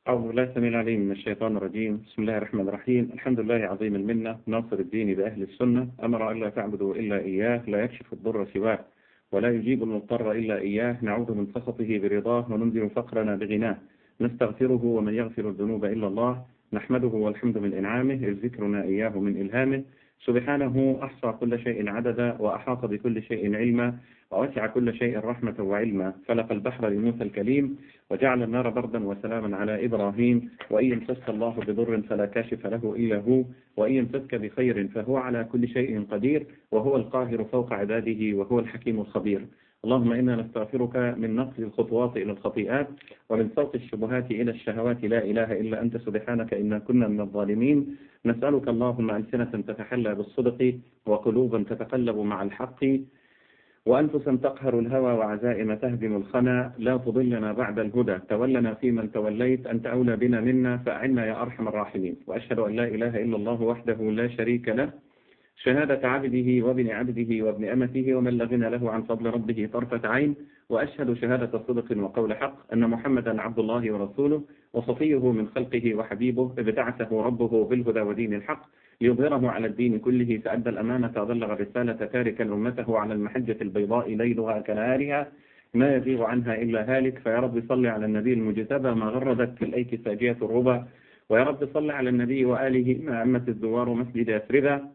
أعوذ بالله السميع العليم من الشيطان الرجيم بسم الله الرحمن الرحيم الحمد لله عظيم المنة ناصر الدين بأهل السنة أمر أن لا تعبدوا إلا إياه لا يكشف الضر سواه ولا يجيب المضطر إلا إياه نعوذ من سخطه برضاه وننزل فقرنا بغناه نستغفره ومن يغفر الذنوب إلا الله نحمده والحمد من إنعامه إذ ذكرنا إياه من إلهامه سبحانه أحصى كل شيء عددا وأحاط بكل شيء علما ووسع كل شيء رحمة وعلما فلق البحر لموسى الكليم وجعل النار بردا وسلاما على إبراهيم وإن يمسسك الله بضر فلا كاشف له إلا هو وإن يمسسك بخير فهو على كل شيء قدير وهو القاهر فوق عباده وهو الحكيم الخبير اللهم إنا نستغفرك من نقل الخطوات إلى الخطيئات ومن صوت الشبهات إلى الشهوات لا إله إلا أنت سبحانك إنا كنا من الظالمين نسألك اللهم ألسنة تتحلى بالصدق وقلوبا تتقلب مع الحق وأنفسا تقهر الهوى وعزائم تهدم الخنا لا تضلنا بعد الهدى تولنا فيمن توليت أنت أولى بنا منا فأعنا يا أرحم الراحمين وأشهد أن لا إله إلا الله وحده لا شريك له شهادة عبده وابن عبده وابن أمته ومن لغن له عن فضل ربه طرفة عين وأشهد شهادة صدق وقول حق أن محمدا عبد الله ورسوله وصفيه من خلقه وحبيبه ابتعثه ربه بالهدى ودين الحق ليظهره على الدين كله فأدى الأمانة وبلغ الرسالة تاركا أمته على المحجة البيضاء ليلها كنهارها ما يزيغ عنها إلا هالك فيا رب صل على النبي المجتبى ما غردت في الأيك ساجية الربا ويا رب صل على النبي وآله ما أمت الزوار مسجد أسربا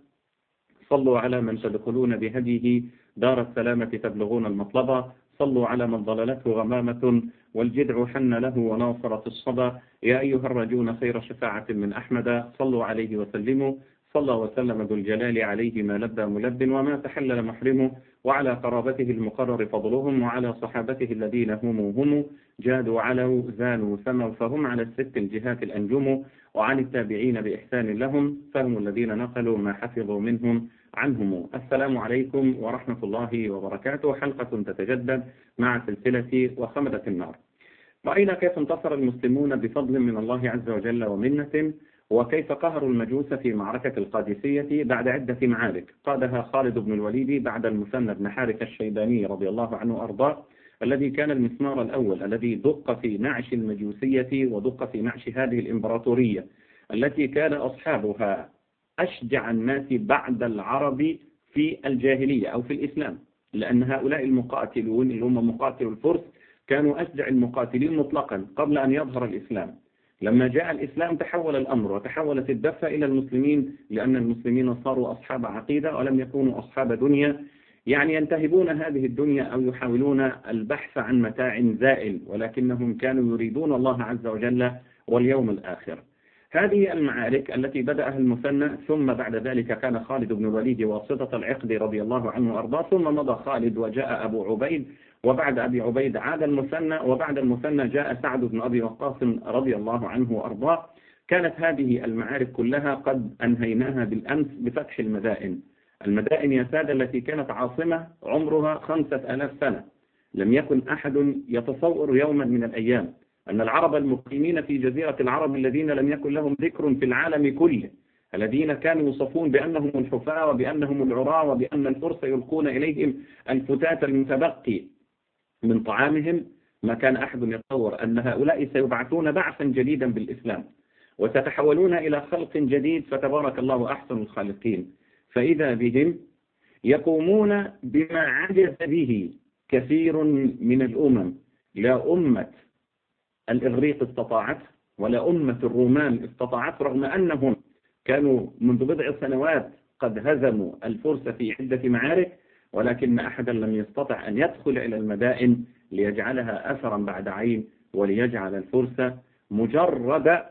صلوا على من تدخلون بهديه دار السلامة تبلغون المطلبة صلوا على من ضللته غمامة والجدع حن له وناصرت الصبا يا أيها الرجون خير شفاعة من أحمد صلوا عليه وسلموا صلى وسلم ذو الجلال عليه ما لبى ملب وما تحلل محرمه وعلى قرابته المقرر فضلهم وعلى صحابته الذين هم هم جادوا علوا زانوا سموا فهم على الست الجهات الأنجم وعن التابعين بإحسان لهم فهم الذين نقلوا ما حفظوا منهم عنهم السلام عليكم ورحمة الله وبركاته حلقة تتجدد مع سلسلة وخمدة النار رأينا كيف انتصر المسلمون بفضل من الله عز وجل ومنة وكيف قهروا المجوس في معركة القادسية بعد عدة معارك قادها خالد بن الوليد بعد المثنى بن حارث الشيباني رضي الله عنه وأرضاه الذي كان المسمار الأول الذي دق في نعش المجوسية ودق في نعش هذه الإمبراطورية التي كان أصحابها أشجع الناس بعد العرب في الجاهلية أو في الإسلام لأن هؤلاء المقاتلون اللي هم مقاتلوا الفرس كانوا أشجع المقاتلين مطلقا قبل أن يظهر الإسلام لما جاء الإسلام تحول الأمر وتحولت الدفة إلى المسلمين لأن المسلمين صاروا أصحاب عقيدة ولم يكونوا أصحاب دنيا يعني ينتهبون هذه الدنيا أو يحاولون البحث عن متاع زائل ولكنهم كانوا يريدون الله عز وجل واليوم الآخر هذه المعارك التي بدأها المثنى ثم بعد ذلك كان خالد بن الوليد واسطة العقد رضي الله عنه وأرضاه ثم مضى خالد وجاء أبو عبيد وبعد أبي عبيد عاد المثنى وبعد المثنى جاء سعد بن أبي وقاص رضي الله عنه وأرضاه كانت هذه المعارك كلها قد أنهيناها بالأمس بفتح المدائن المدائن يا سادة التي كانت عاصمة عمرها خمسة ألاف سنة لم يكن أحد يتصور يوما من الأيام أن العرب المقيمين في جزيرة العرب الذين لم يكن لهم ذكر في العالم كله الذين كانوا يوصفون بأنهم الحفاة وبأنهم العراة وبأن الفرس يلقون إليهم الفتاة المتبقي من طعامهم ما كان أحد يتصور أن هؤلاء سيبعثون بعثا جديدا بالإسلام وستتحولون إلى خلق جديد فتبارك الله أحسن الخالقين فإذا بهم يقومون بما عجز به كثير من الأمم لا أمة الإغريق استطاعته ولا أمة الرومان استطاعته رغم أنهم كانوا منذ بضع سنوات قد هزموا الفرس في عدة معارك ولكن أحدا لم يستطع أن يدخل إلى المدائن ليجعلها أثرا بعد عين وليجعل الفرس مجرد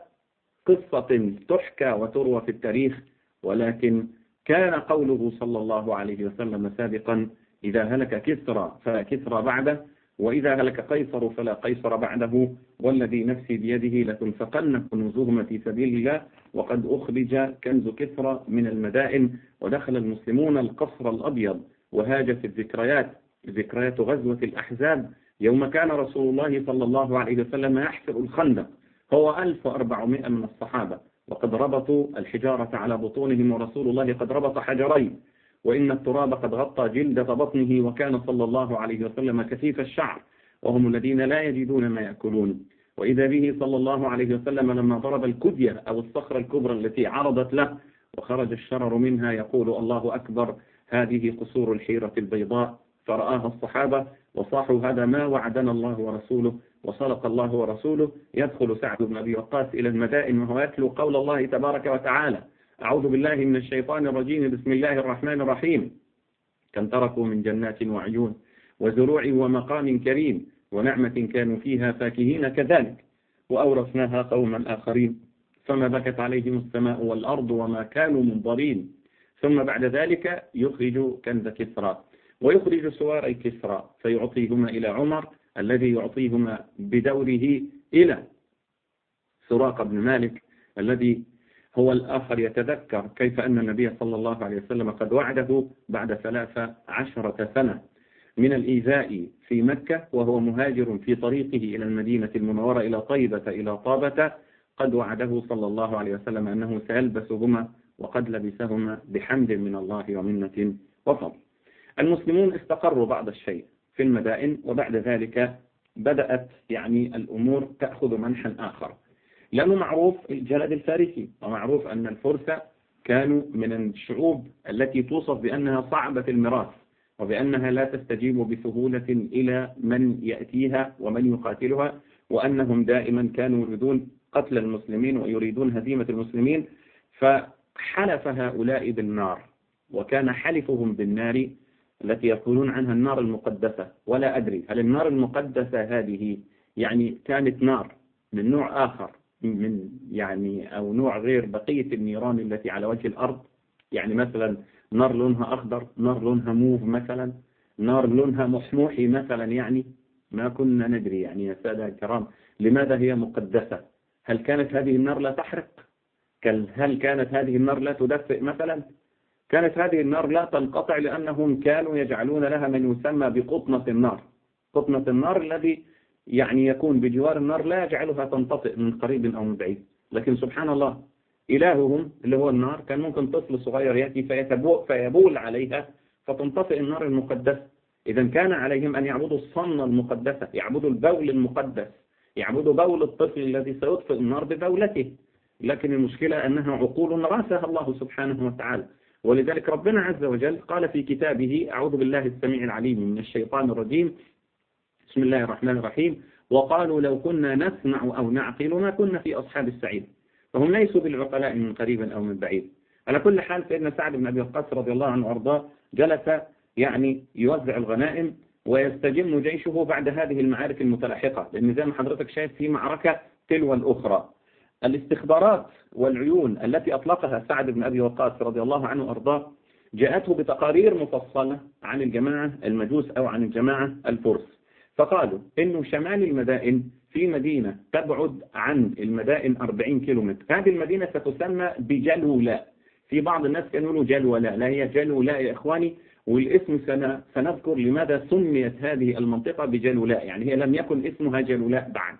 قصة تحكى وتروى في التاريخ ولكن كان قوله صلى الله عليه وسلم سابقا إذا هلك كسرى فلا كسرى بعده وإذا هلك قيصر فلا قيصر بعده والذي نفسي بيده لتنفقن كنوزهما في سبيل الله وقد أخرج كنز كسرى من المدائن ودخل المسلمون القصر الأبيض وهاجت الذكريات ذكريات غزوة الأحزاب يوم كان رسول الله صلى الله عليه وسلم يحفر الخندق هو 1400 من الصحابة وقد ربطوا الحجارة على بطونهم ورسول الله قد ربط حجرين وإن التراب قد غطى جلدة بطنه وكان صلى الله عليه وسلم كثيف الشعر وهم الذين لا يجدون ما يأكلون وإذا به صلى الله عليه وسلم لما ضرب الكدية أو الصخرة الكبرى التي عرضت له وخرج الشرر منها يقول الله أكبر هذه قصور الحيرة البيضاء فرآها الصحابة وصاحوا هذا ما وعدنا الله ورسوله وصدق الله ورسوله يدخل سعد بن أبي وقاص إلى المدائن وهو يتلو قول الله تبارك وتعالى أعوذ بالله من الشيطان الرجيم بسم الله الرحمن الرحيم كم تركوا من جنات وعيون وزروع ومقام كريم ونعمة كانوا فيها فاكهين كذلك وأورثناها قوما آخرين فما بكت عليهم السماء والأرض وما كانوا منظرين ثم بعد ذلك يخرج كنز كسرى ويخرج سواري كسرى فيعطيهما إلى عمر الذي يعطيهما بدوره إلى سراق بن مالك الذي هو الآخر يتذكر كيف أن النبي صلى الله عليه وسلم قد وعده بعد ثلاث عشرة سنة من الإيذاء في مكة وهو مهاجر في طريقه إلى المدينة المنورة إلى طيبة إلى طابة قد وعده صلى الله عليه وسلم أنه سيلبسهما وقد لبسهما بحمد من الله ومنة وفضل المسلمون استقروا بعض الشيء في المدائن وبعد ذلك بدأت يعني الأمور تأخذ منحا آخر لأنه معروف الجلد الفارسي ومعروف أن الفرس كانوا من الشعوب التي توصف بأنها صعبة المراس وبأنها لا تستجيب بسهولة إلى من يأتيها ومن يقاتلها وأنهم دائما كانوا يريدون قتل المسلمين ويريدون هزيمة المسلمين فحلف هؤلاء بالنار وكان حلفهم بالنار التي يقولون عنها النار المقدسة ولا أدري هل النار المقدسة هذه يعني كانت نار من نوع آخر من يعني أو نوع غير بقية النيران التي على وجه الأرض يعني مثلا نار لونها أخضر نار لونها موف مثلا نار لونها محموحي مثلا يعني ما كنا ندري يعني يا سادة الكرام لماذا هي مقدسة هل كانت هذه النار لا تحرق هل كانت هذه النار لا تدفئ مثلا كانت هذه النار لا تنقطع لأنهم كانوا يجعلون لها من يسمى بقطنة النار قطنة النار الذي يعني يكون بجوار النار لا يجعلها تنطفئ من قريب أو من بعيد لكن سبحان الله إلههم اللي هو النار كان ممكن طفل صغير يأتي فيبول عليها فتنطفئ النار المقدسة إذا كان عليهم أن يعبدوا الصن المقدسة يعبدوا البول المقدس يعبدوا بول الطفل الذي سيطفئ النار ببولته لكن المشكلة أنها عقول راسها الله سبحانه وتعالى ولذلك ربنا عز وجل قال في كتابه أعوذ بالله السميع العليم من الشيطان الرجيم بسم الله الرحمن الرحيم وقالوا لو كنا نسمع أو نعقل ما كنا في أصحاب السعيد فهم ليسوا بالعقلاء من قريب أو من بعيد على كل حال سيدنا سعد بن أبي وقاص رضي الله عنه وأرضاه جلس يعني يوزع الغنائم ويستجم جيشه بعد هذه المعارك المتلاحقة لأن زي ما حضرتك شايف في معركة تلو الأخرى الاستخبارات والعيون التي أطلقها سعد بن أبي وقاص رضي الله عنه وأرضاه جاءته بتقارير مفصلة عن الجماعة المجوس أو عن الجماعة الفرس فقالوا إنه شمال المدائن في مدينة تبعد عن المدائن 40 كيلومتر هذه المدينة ستسمى بجلولاء في بعض الناس كانوا يقولوا جلولاء لا هي جلولاء يا إخواني والاسم سنذكر لماذا سميت هذه المنطقة بجلولاء يعني هي لم يكن اسمها جلولاء بعد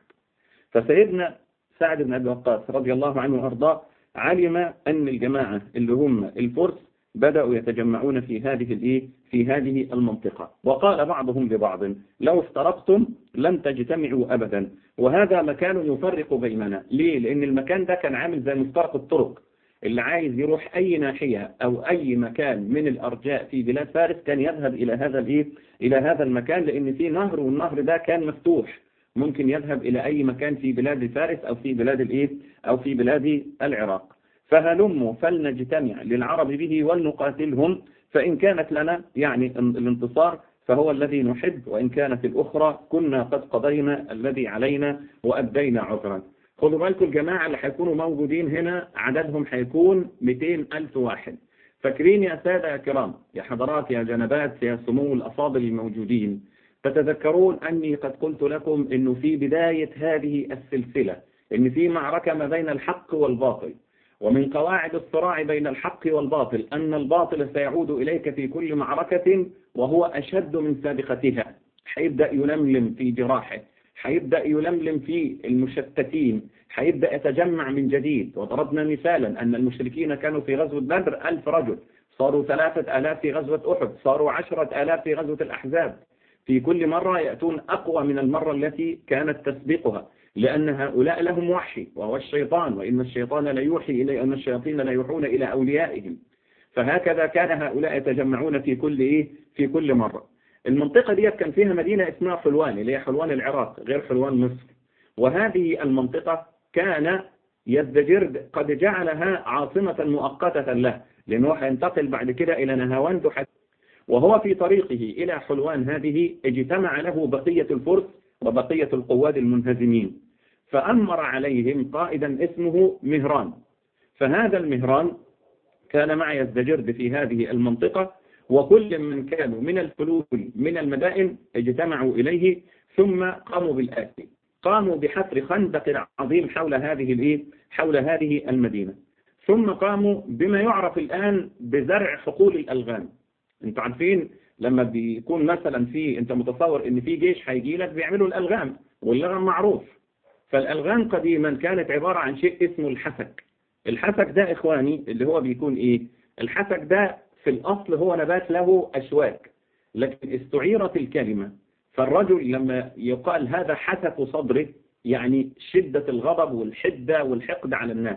فسيدنا سعد بن أبي وقاص رضي الله عنه وأرضاه علم أن الجماعة اللي هم الفرس بدأوا يتجمعون في هذه الايه في هذه المنطقة وقال بعضهم لبعض لو افترقتم لن تجتمعوا أبدا وهذا مكان يفرق بيننا ليه لأن المكان ده كان عامل زي مفترق الطرق اللي عايز يروح أي ناحية أو أي مكان من الأرجاء في بلاد فارس كان يذهب إلى هذا الايه إلى هذا المكان لأن فيه نهر والنهر ده كان مفتوح ممكن يذهب إلى أي مكان في بلاد فارس أو في بلاد الإيه أو في بلاد العراق فهلموا فلنجتمع للعرب به ولنقاتلهم فإن كانت لنا يعني الانتصار فهو الذي نحب وإن كانت الأخرى كنا قد قضينا الذي علينا وأدينا عذرا خذوا بالكم الجماعة اللي حيكونوا موجودين هنا عددهم حيكون 200 ألف واحد فاكرين يا سادة يا كرام يا حضرات يا جنبات يا سمو الأفاضل الموجودين تتذكرون أني قد قلت لكم أنه في بداية هذه السلسلة أن في معركة ما بين الحق والباطل ومن قواعد الصراع بين الحق والباطل أن الباطل سيعود إليك في كل معركة وهو أشد من سابقتها حيبدأ يلملم في جراحه حيبدأ يلملم في المشتتين حيبدأ يتجمع من جديد وضربنا مثالا أن المشركين كانوا في غزوة بدر ألف رجل صاروا ثلاثة آلاف في غزوة أحد صاروا عشرة آلاف في غزوة الأحزاب في كل مرة يأتون أقوى من المرة التي كانت تسبقها لأن هؤلاء لهم وحي وهو الشيطان وإن الشيطان لا يوحي إلي أن الشياطين لا يوحون إلى أوليائهم فهكذا كان هؤلاء يتجمعون في كل إيه في كل مرة المنطقة دي كان فيها مدينة اسمها حلوان اللي هي حلوان العراق غير حلوان مصر وهذه المنطقة كان يزدجرد قد جعلها عاصمة مؤقتة له لأنه هينتقل بعد كده إلى نهاوند وهو في طريقه إلى حلوان هذه اجتمع له بقية الفرس وبقية القواد المنهزمين فأمر عليهم قائدا اسمه مهران فهذا المهران كان مع يزدجرد في هذه المنطقة وكل من كانوا من الفلول من المدائن اجتمعوا إليه ثم قاموا بالآتي قاموا بحفر خندق عظيم حول هذه الايه حول هذه المدينة ثم قاموا بما يعرف الآن بزرع حقول الألغام انتوا عارفين لما بيكون مثلا في انت متصور ان في جيش هيجي لك بيعملوا الألغام واللغم معروف فالألغام قديما كانت عبارة عن شيء اسمه الحسك الحسك ده إخواني اللي هو بيكون إيه الحسك ده في الأصل هو نبات له أشواك لكن استعيرت الكلمة فالرجل لما يقال هذا حسك صدره يعني شدة الغضب والحدة والحقد على الناس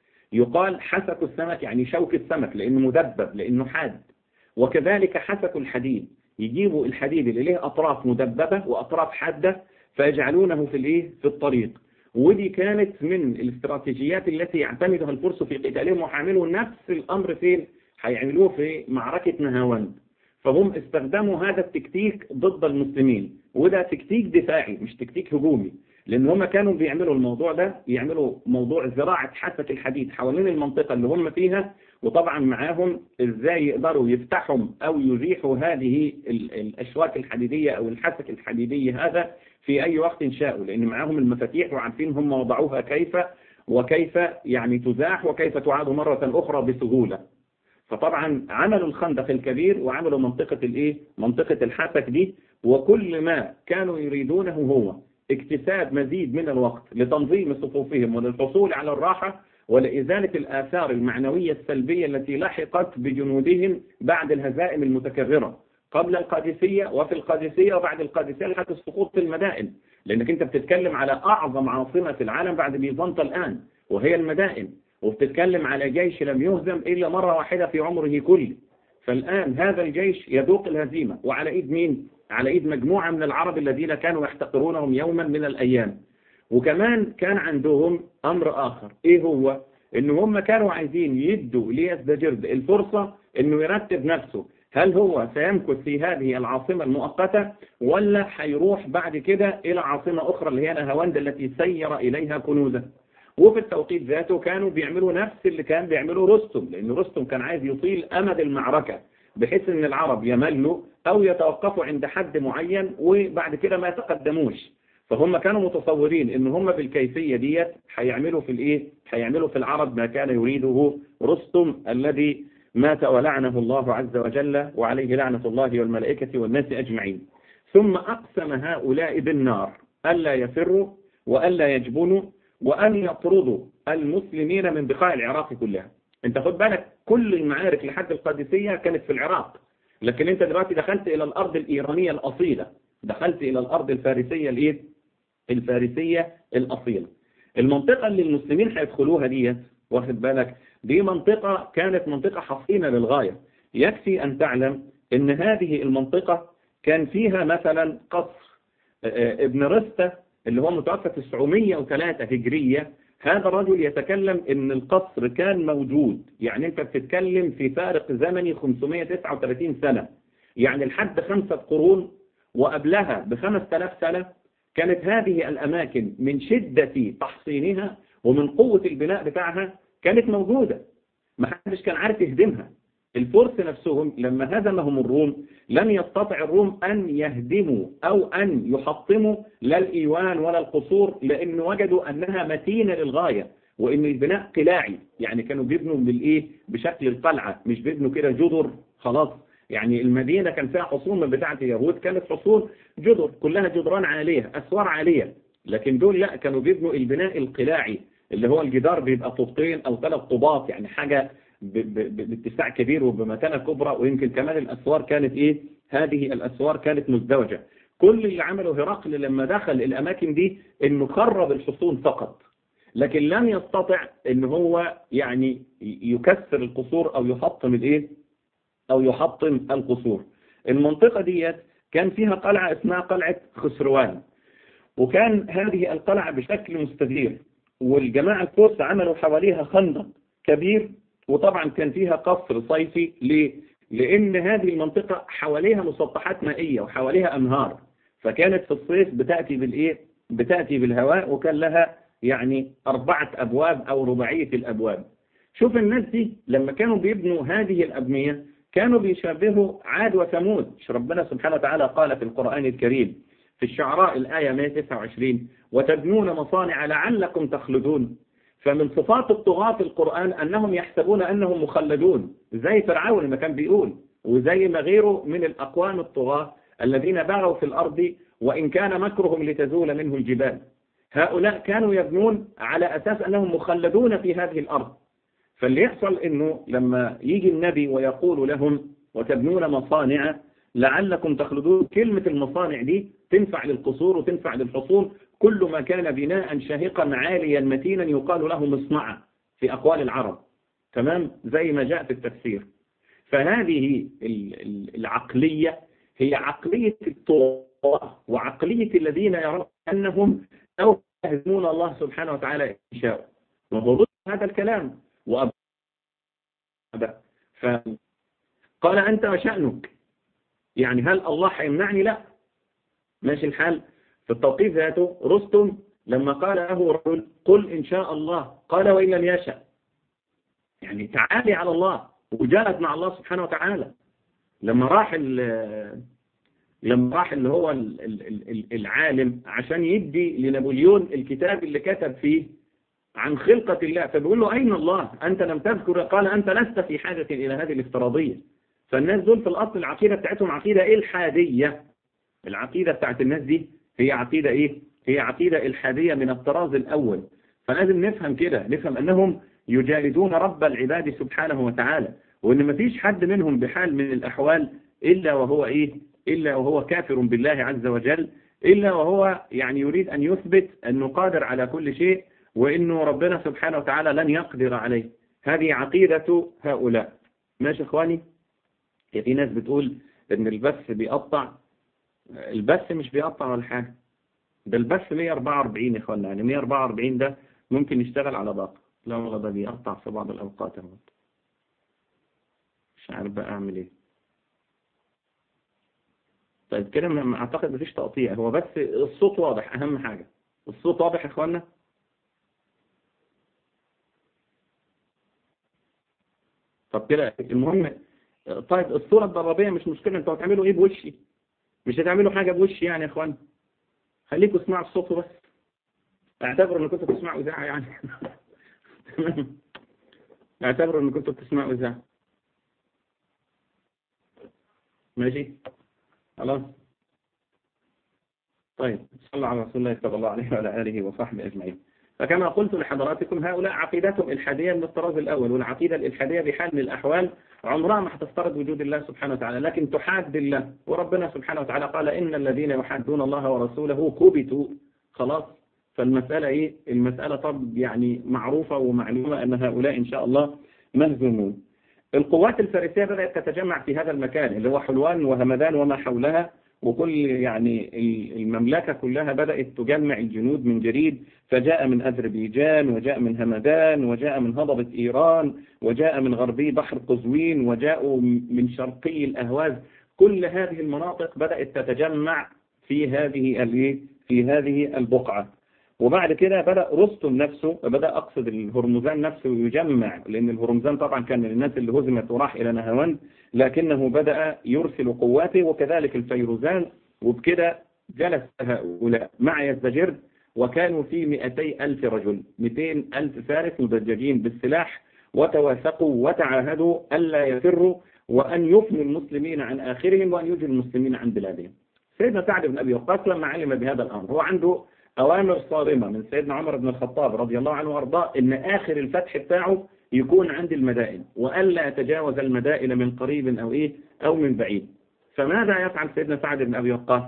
يقال حسك السمك يعني شوك السمك لأنه مدبب لأنه حاد وكذلك حسك الحديد يجيبوا الحديد اللي له أطراف مدببة وأطراف حادة فيجعلونه في الايه في الطريق ودي كانت من الاستراتيجيات التي يعتمدها الفرس في قتالهم وحاملوا نفس الأمر فين هيعملوه في معركة نهاوند فهم استخدموا هذا التكتيك ضد المسلمين وده تكتيك دفاعي مش تكتيك هجومي لأن هم كانوا بيعملوا الموضوع ده يعملوا موضوع زراعة حافة الحديد حوالين المنطقة اللي هم فيها وطبعا معاهم ازاي يقدروا يفتحوا أو يزيحوا هذه الأشواك الحديدية أو الحافة الحديدية هذا في أي وقت شاءوا لأن معاهم المفاتيح وعارفين هم وضعوها كيف وكيف يعني تزاح وكيف تعاد مرة أخرى بسهولة فطبعا عملوا الخندق الكبير وعملوا منطقة الايه منطقة الحافك دي وكل ما كانوا يريدونه هو اكتساب مزيد من الوقت لتنظيم صفوفهم وللحصول على الراحة ولإزالة الآثار المعنوية السلبية التي لحقت بجنودهم بعد الهزائم المتكررة قبل القادسية وفي القادسية وبعد القادسية لحد السقوط في المدائن لأنك أنت بتتكلم على أعظم عاصمة في العالم بعد بيزنطة الآن وهي المدائن وبتتكلم على جيش لم يهزم إلا مرة واحدة في عمره كله فالآن هذا الجيش يذوق الهزيمة وعلى إيد مين؟ على إيد مجموعة من العرب الذين كانوا يحتقرونهم يوما من الأيام وكمان كان عندهم أمر آخر إيه هو؟ إن هم كانوا عايزين يدوا ليزدجرد الفرصة إنه يرتب نفسه هل هو سيمكث في هذه العاصمة المؤقتة ولا هيروح بعد كده إلى عاصمة أخرى اللي هي نهاوند التي سير إليها كنوزه وفي التوقيت ذاته كانوا بيعملوا نفس اللي كان بيعمله رستم لأن رستم كان عايز يطيل أمد المعركة بحيث أن العرب يملوا أو يتوقفوا عند حد معين وبعد كده ما يتقدموش فهم كانوا متصورين ان هم بالكيفية ديت هيعملوا في الايه هيعملوا في العرب ما كان يريده رستم الذي مات ولعنه الله عز وجل وعليه لعنة الله والملائكة والناس أجمعين ثم أقسم هؤلاء بالنار ألا يفروا وألا يجبنوا وأن يطردوا المسلمين من بقاع العراق كلها انت خد بالك كل المعارك لحد القادسية كانت في العراق لكن انت دلوقتي دخلت الى الارض الايرانية الاصيلة دخلت الى الارض الفارسية الايه الفارسية الاصيلة المنطقة اللي المسلمين هيدخلوها دي واخد بالك دي منطقة كانت منطقة حصينة للغاية يكفي ان تعلم ان هذه المنطقة كان فيها مثلا قصر ابن رستة اللي هو متوفى 903 هجرية هذا الرجل يتكلم ان القصر كان موجود يعني انت بتتكلم في فارق زمني 539 سنة يعني لحد خمسة قرون وقبلها بخمس تلاف سنة كانت هذه الأماكن من شدة تحصينها ومن قوة البناء بتاعها كانت موجودة ما حدش كان عارف يهدمها الفرس نفسهم لما هزمهم الروم لم يستطع الروم أن يهدموا أو أن يحطموا لا الإيوان ولا القصور لأن وجدوا أنها متينة للغاية وإن البناء قلاعي يعني كانوا بيبنوا بالإيه بشكل القلعة مش بيبنوا كده جدر خلاص يعني المدينة كان فيها حصون من بتاعة اليهود كانت حصون جدر كلها جدران عالية أسوار عالية لكن دول لا كانوا بيبنوا البناء القلاعي اللي هو الجدار بيبقى طوبتين أو ثلاث طوبات يعني حاجة باتساع كبير وبمتانة كبرى ويمكن كمان الأسوار كانت إيه هذه الأسوار كانت مزدوجة كل اللي عمله هرقل لما دخل الأماكن دي إنه خرب الحصون فقط لكن لم يستطع إن هو يعني يكسر القصور أو يحطم الإيه أو يحطم القصور المنطقة ديت كان فيها قلعة اسمها قلعة خسروان وكان هذه القلعة بشكل مستدير والجماعة الفرس عملوا حواليها خندق كبير وطبعا كان فيها قصر صيفي ليه؟ لأن هذه المنطقة حواليها مسطحات مائية وحواليها أنهار فكانت في الصيف بتأتي بالإيه؟ بتأتي بالهواء وكان لها يعني أربعة أبواب أو رباعية الأبواب شوف الناس دي لما كانوا بيبنوا هذه الأبنية كانوا بيشابهوا عاد وثمود ربنا سبحانه وتعالى قال في القرآن الكريم في الشعراء الآية 129 وتبنون مصانع لعلكم تخلدون فمن صفات الطغاة في القرآن أنهم يحسبون أنهم مخلدون زي فرعون لما كان بيقول وزي ما غيره من الأقوام الطغاة الذين بغوا في الأرض وإن كان مكرهم لتزول منه الجبال هؤلاء كانوا يبنون على أساس أنهم مخلدون في هذه الأرض فاللي يحصل أنه لما يجي النبي ويقول لهم وتبنون مصانع لعلكم تخلدون كلمة المصانع دي تنفع للقصور وتنفع للحصول كل ما كان بناء شاهقا عاليا متينا يقال له مصنعة في أقوال العرب تمام زي ما جاء في التفسير فهذه العقلية هي عقلية الطغاة وعقلية الذين يرون أنهم أو يهزمون الله سبحانه وتعالى إن شاء وهو هذا الكلام وأبدا فقال أنت وشأنك يعني هل الله حيمنعني لا ماشي الحال في التوقيف ذاته رستم لما قال له رجل قل إن شاء الله قال وإن لم يشأ يعني تعالي على الله وجاءت مع الله سبحانه وتعالى لما راح لما راح اللي هو العالم عشان يدي لنابليون الكتاب اللي كتب فيه عن خلقة الله فبيقول له أين الله أنت لم تذكر قال أنت لست في حاجة إلى هذه الافتراضية فالناس دول في الأصل العقيدة بتاعتهم عقيدة إلحادية العقيدة بتاعت الناس دي هي عقيدة إيه؟ هي عقيدة إلحادية من الطراز الأول فلازم نفهم كده نفهم أنهم يجالدون رب العباد سبحانه وتعالى وأن مفيش حد منهم بحال من الأحوال إلا وهو إيه؟ إلا وهو كافر بالله عز وجل إلا وهو يعني يريد أن يثبت أنه قادر على كل شيء وأنه ربنا سبحانه وتعالى لن يقدر عليه هذه عقيدة هؤلاء ماشي إخواني في ناس بتقول أن البث بيقطع البث مش بيقطع ولا حاجة ده البث 144 يا إخوانا يعني 144 ده ممكن يشتغل على باقة لا والله ده بيقطع في بعض الأوقات اهوت مش عارف بقى أعمل إيه طيب كده أعتقد مفيش تقطيع هو بس الصوت واضح أهم حاجة الصوت واضح يا إخوانا طب كده المهم طيب الصورة الضربية مش مشكلة انتوا هتعملوا ايه بوشي مش هتعملوا حاجة بوشي يعني يا اخوان خليكم اسمعوا الصوت بس اعتبروا ان كنتوا بتسمعوا اذاعة يعني تمام اعتبروا ان كنتوا بتسمعوا اذاعة ماشي خلاص طيب صلى على رسول الله صلى الله عليه وعلى آله وصحبه أجمعين فكما قلت لحضراتكم هؤلاء عقيدتهم إلحادية من الطراز الأول والعقيدة الإلحادية بحال من الأحوال عمرها ما هتفترض وجود الله سبحانه وتعالى لكن تحاد الله وربنا سبحانه وتعالى قال إن الذين يحادون الله ورسوله كبتوا خلاص فالمسألة إيه المسألة طب يعني معروفة ومعلومة أن هؤلاء إن شاء الله مهزومون القوات الفارسية بدأت تتجمع في هذا المكان اللي هو حلوان وهمدان وما حولها وكل يعني المملكة كلها بدأت تجمع الجنود من جديد فجاء من أذربيجان وجاء من همدان وجاء من هضبة إيران وجاء من غربي بحر قزوين وجاءوا من شرقي الأهواز كل هذه المناطق بدأت تتجمع في هذه في هذه البقعة وبعد كده بدأ رستم نفسه بدأ أقصد الهرمزان نفسه يجمع لأن الهرمزان طبعا كان من الناس اللي هزمت وراح إلى نهاوند لكنه بدأ يرسل قواته وكذلك الفيروزان وبكده جلس هؤلاء مع يزدجرد وكانوا في 200 ألف رجل 200 ألف فارس مدججين بالسلاح وتواثقوا وتعاهدوا ألا يفروا وأن يفنوا المسلمين عن آخرهم وأن يجوا المسلمين عن بلادهم سيدنا سعد بن أبي وقاص لما علم بهذا الأمر هو عنده أوامر صارمة من سيدنا عمر بن الخطاب رضي الله عنه وأرضاه إن آخر الفتح بتاعه يكون عند المدائن وألا يتجاوز المدائن من قريب أو إيه أو من بعيد فماذا يفعل سيدنا سعد بن أبي وقاص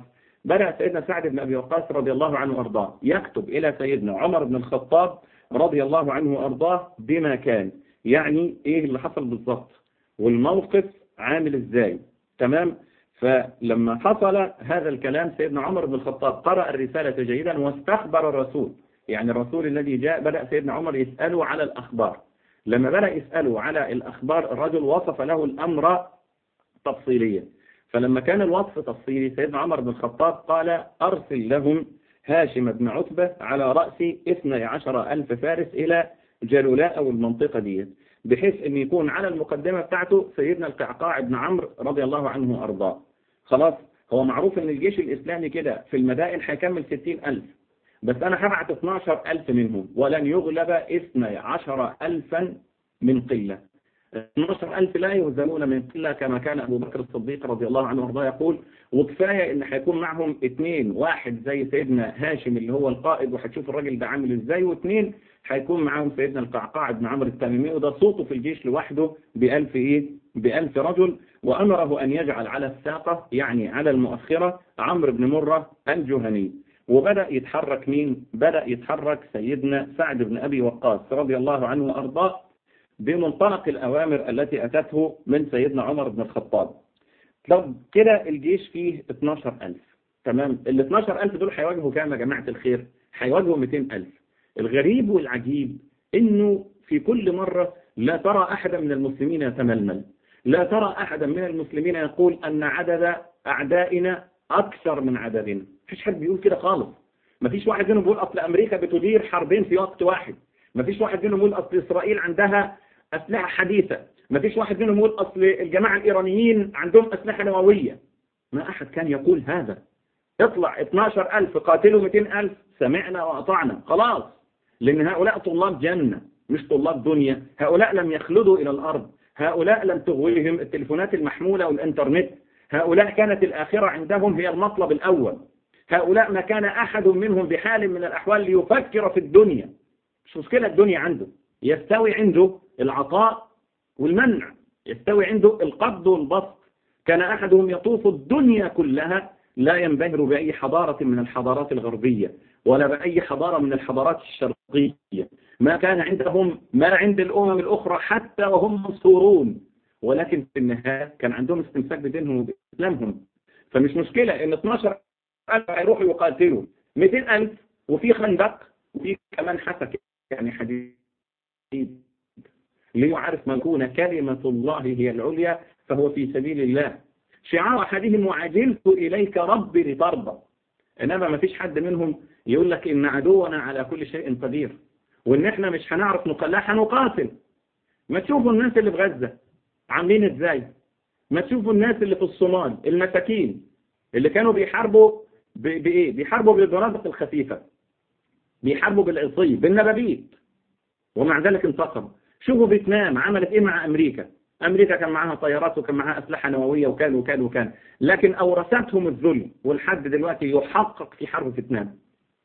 بدأ سيدنا سعد بن أبي وقاص رضي الله عنه وأرضاه يكتب إلى سيدنا عمر بن الخطاب رضي الله عنه وأرضاه بما كان يعني إيه اللي حصل بالضبط والموقف عامل إزاي تمام فلما حصل هذا الكلام سيدنا عمر بن الخطاب قرأ الرسالة جيدا واستخبر الرسول يعني الرسول الذي جاء بدأ سيدنا عمر يسأله على الأخبار لما بدأ يسأله على الأخبار الرجل وصف له الأمر تفصيليا فلما كان الوصف تفصيلي سيدنا عمر بن الخطاب قال أرسل لهم هاشم بن عتبة على رأس 12 ألف فارس إلى جلولاء أو المنطقة دي بحيث أن يكون على المقدمة بتاعته سيدنا القعقاع بن عمرو رضي الله عنه وأرضاه خلاص هو معروف أن الجيش الإسلامي كده في المدائن هيكمل 60 ألف بس أنا هبعت 12 ألف منهم ولن يغلب 12 ألفا من قلة 12 ألف لا يهزمون من قلة كما كان أبو بكر الصديق رضي الله عنه وارضاه يقول وكفاية إن هيكون معهم اثنين واحد زي سيدنا هاشم اللي هو القائد وهتشوف الراجل ده عامل إزاي واثنين هيكون معاهم سيدنا القعقاع بن عمرو التميمي وده صوته في الجيش لوحده بألف إيه بألف رجل وأمره أن يجعل على الساقة يعني على المؤخرة عمرو بن مرة الجهني وبدأ يتحرك مين بدأ يتحرك سيدنا سعد بن أبي وقاص رضي الله عنه وأرضاه بمنطلق الأوامر التي أتته من سيدنا عمر بن الخطاب طب كده الجيش فيه 12000 تمام ال 12000 دول هيواجهوا كام يا جماعة الخير هيواجهوا 200000 الغريب والعجيب انه في كل مرة لا ترى احدا من المسلمين يتململ لا ترى احدا من المسلمين يقول ان عدد اعدائنا اكثر من عددنا مفيش حد بيقول كده خالص مفيش واحد منهم بيقول اصل امريكا بتدير حربين في وقت واحد مفيش واحد منهم يقول اصل اسرائيل عندها اسلحة حديثة مفيش واحد منهم يقول اصل الجماعة الايرانيين عندهم اسلحة نووية ما احد كان يقول هذا اطلع 12000 قاتلوا 200000 سمعنا واطعنا خلاص لأن هؤلاء طلاب جنة مش طلاب دنيا هؤلاء لم يخلدوا إلى الأرض هؤلاء لم تغويهم التلفونات المحمولة والإنترنت هؤلاء كانت الآخرة عندهم هي المطلب الأول هؤلاء ما كان أحد منهم بحال من الأحوال ليفكر في الدنيا مش مشكلة الدنيا عنده يستوي عنده العطاء والمنع يستوي عنده القبض والبسط كان أحدهم يطوف الدنيا كلها لا ينبهر بأي حضارة من الحضارات الغربية ولا بأي حضارة من الحضارات الشرقية ما كان عندهم ما عند الأمم الأخرى حتى وهم منصورون ولكن في النهاية كان عندهم استمساك بدينهم وبإسلامهم فمش مشكلة إن 12 ألف هيروحوا يقاتلوا 200 ألف وفي خندق وفي كمان حسك يعني حديد ليعرف من كون كلمة الله هي العليا فهو في سبيل الله شعار أحدهم وعجلت إليك ربي لترضى إنما ما فيش حد منهم يقول لك إن عدونا على كل شيء قدير وإن إحنا مش هنعرف نقلع هنقاتل ما تشوفوا الناس اللي في غزة عاملين إزاي ما تشوفوا الناس اللي في الصومال المساكين اللي كانوا بيحاربوا بإيه بيحاربوا بالجرادة الخفيفة بيحاربوا بالعصي بالنبابيت ومع ذلك انتصروا شوفوا فيتنام عملت إيه مع أمريكا أمريكا كان معاها طيارات وكان معاها أسلحة نووية وكان وكان وكان لكن أورثتهم الذل والحد دلوقتي يحقق في حرب فيتنام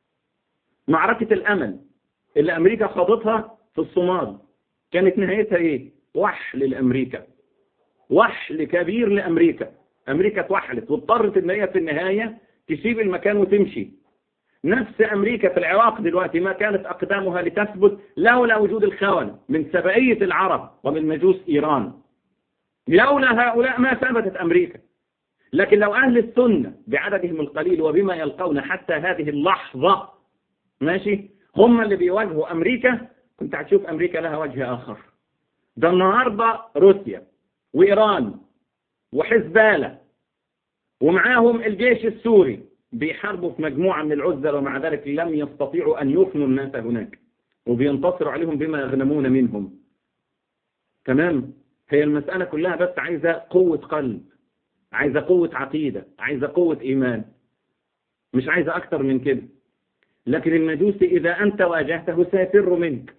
معركة الأمل اللي أمريكا خاضتها في الصومال كانت نهايتها إيه؟ وحل لأمريكا وحل كبير لأمريكا أمريكا توحلت واضطرت إن هي في النهاية تسيب المكان وتمشي نفس أمريكا في العراق دلوقتي ما كانت أقدامها لتثبت لولا وجود الخونة من سبعية العرب ومن مجوس إيران لولا هؤلاء ما ثبتت أمريكا لكن لو أهل السنة بعددهم القليل وبما يلقون حتى هذه اللحظة ماشي هم اللي بيواجهوا أمريكا كنت هتشوف أمريكا لها وجه آخر ده النهاردة روسيا وإيران وحزبالة ومعاهم الجيش السوري بيحاربوا في مجموعة من العزل ومع ذلك لم يستطيعوا أن يفنوا الناس هناك وبينتصروا عليهم بما يغنمون منهم تمام هي المسألة كلها بس عايزة قوة قلب عايزة قوة عقيدة عايزة قوة إيمان مش عايزة أكتر من كده لكن المجوسي إذا أنت واجهته سيفر منك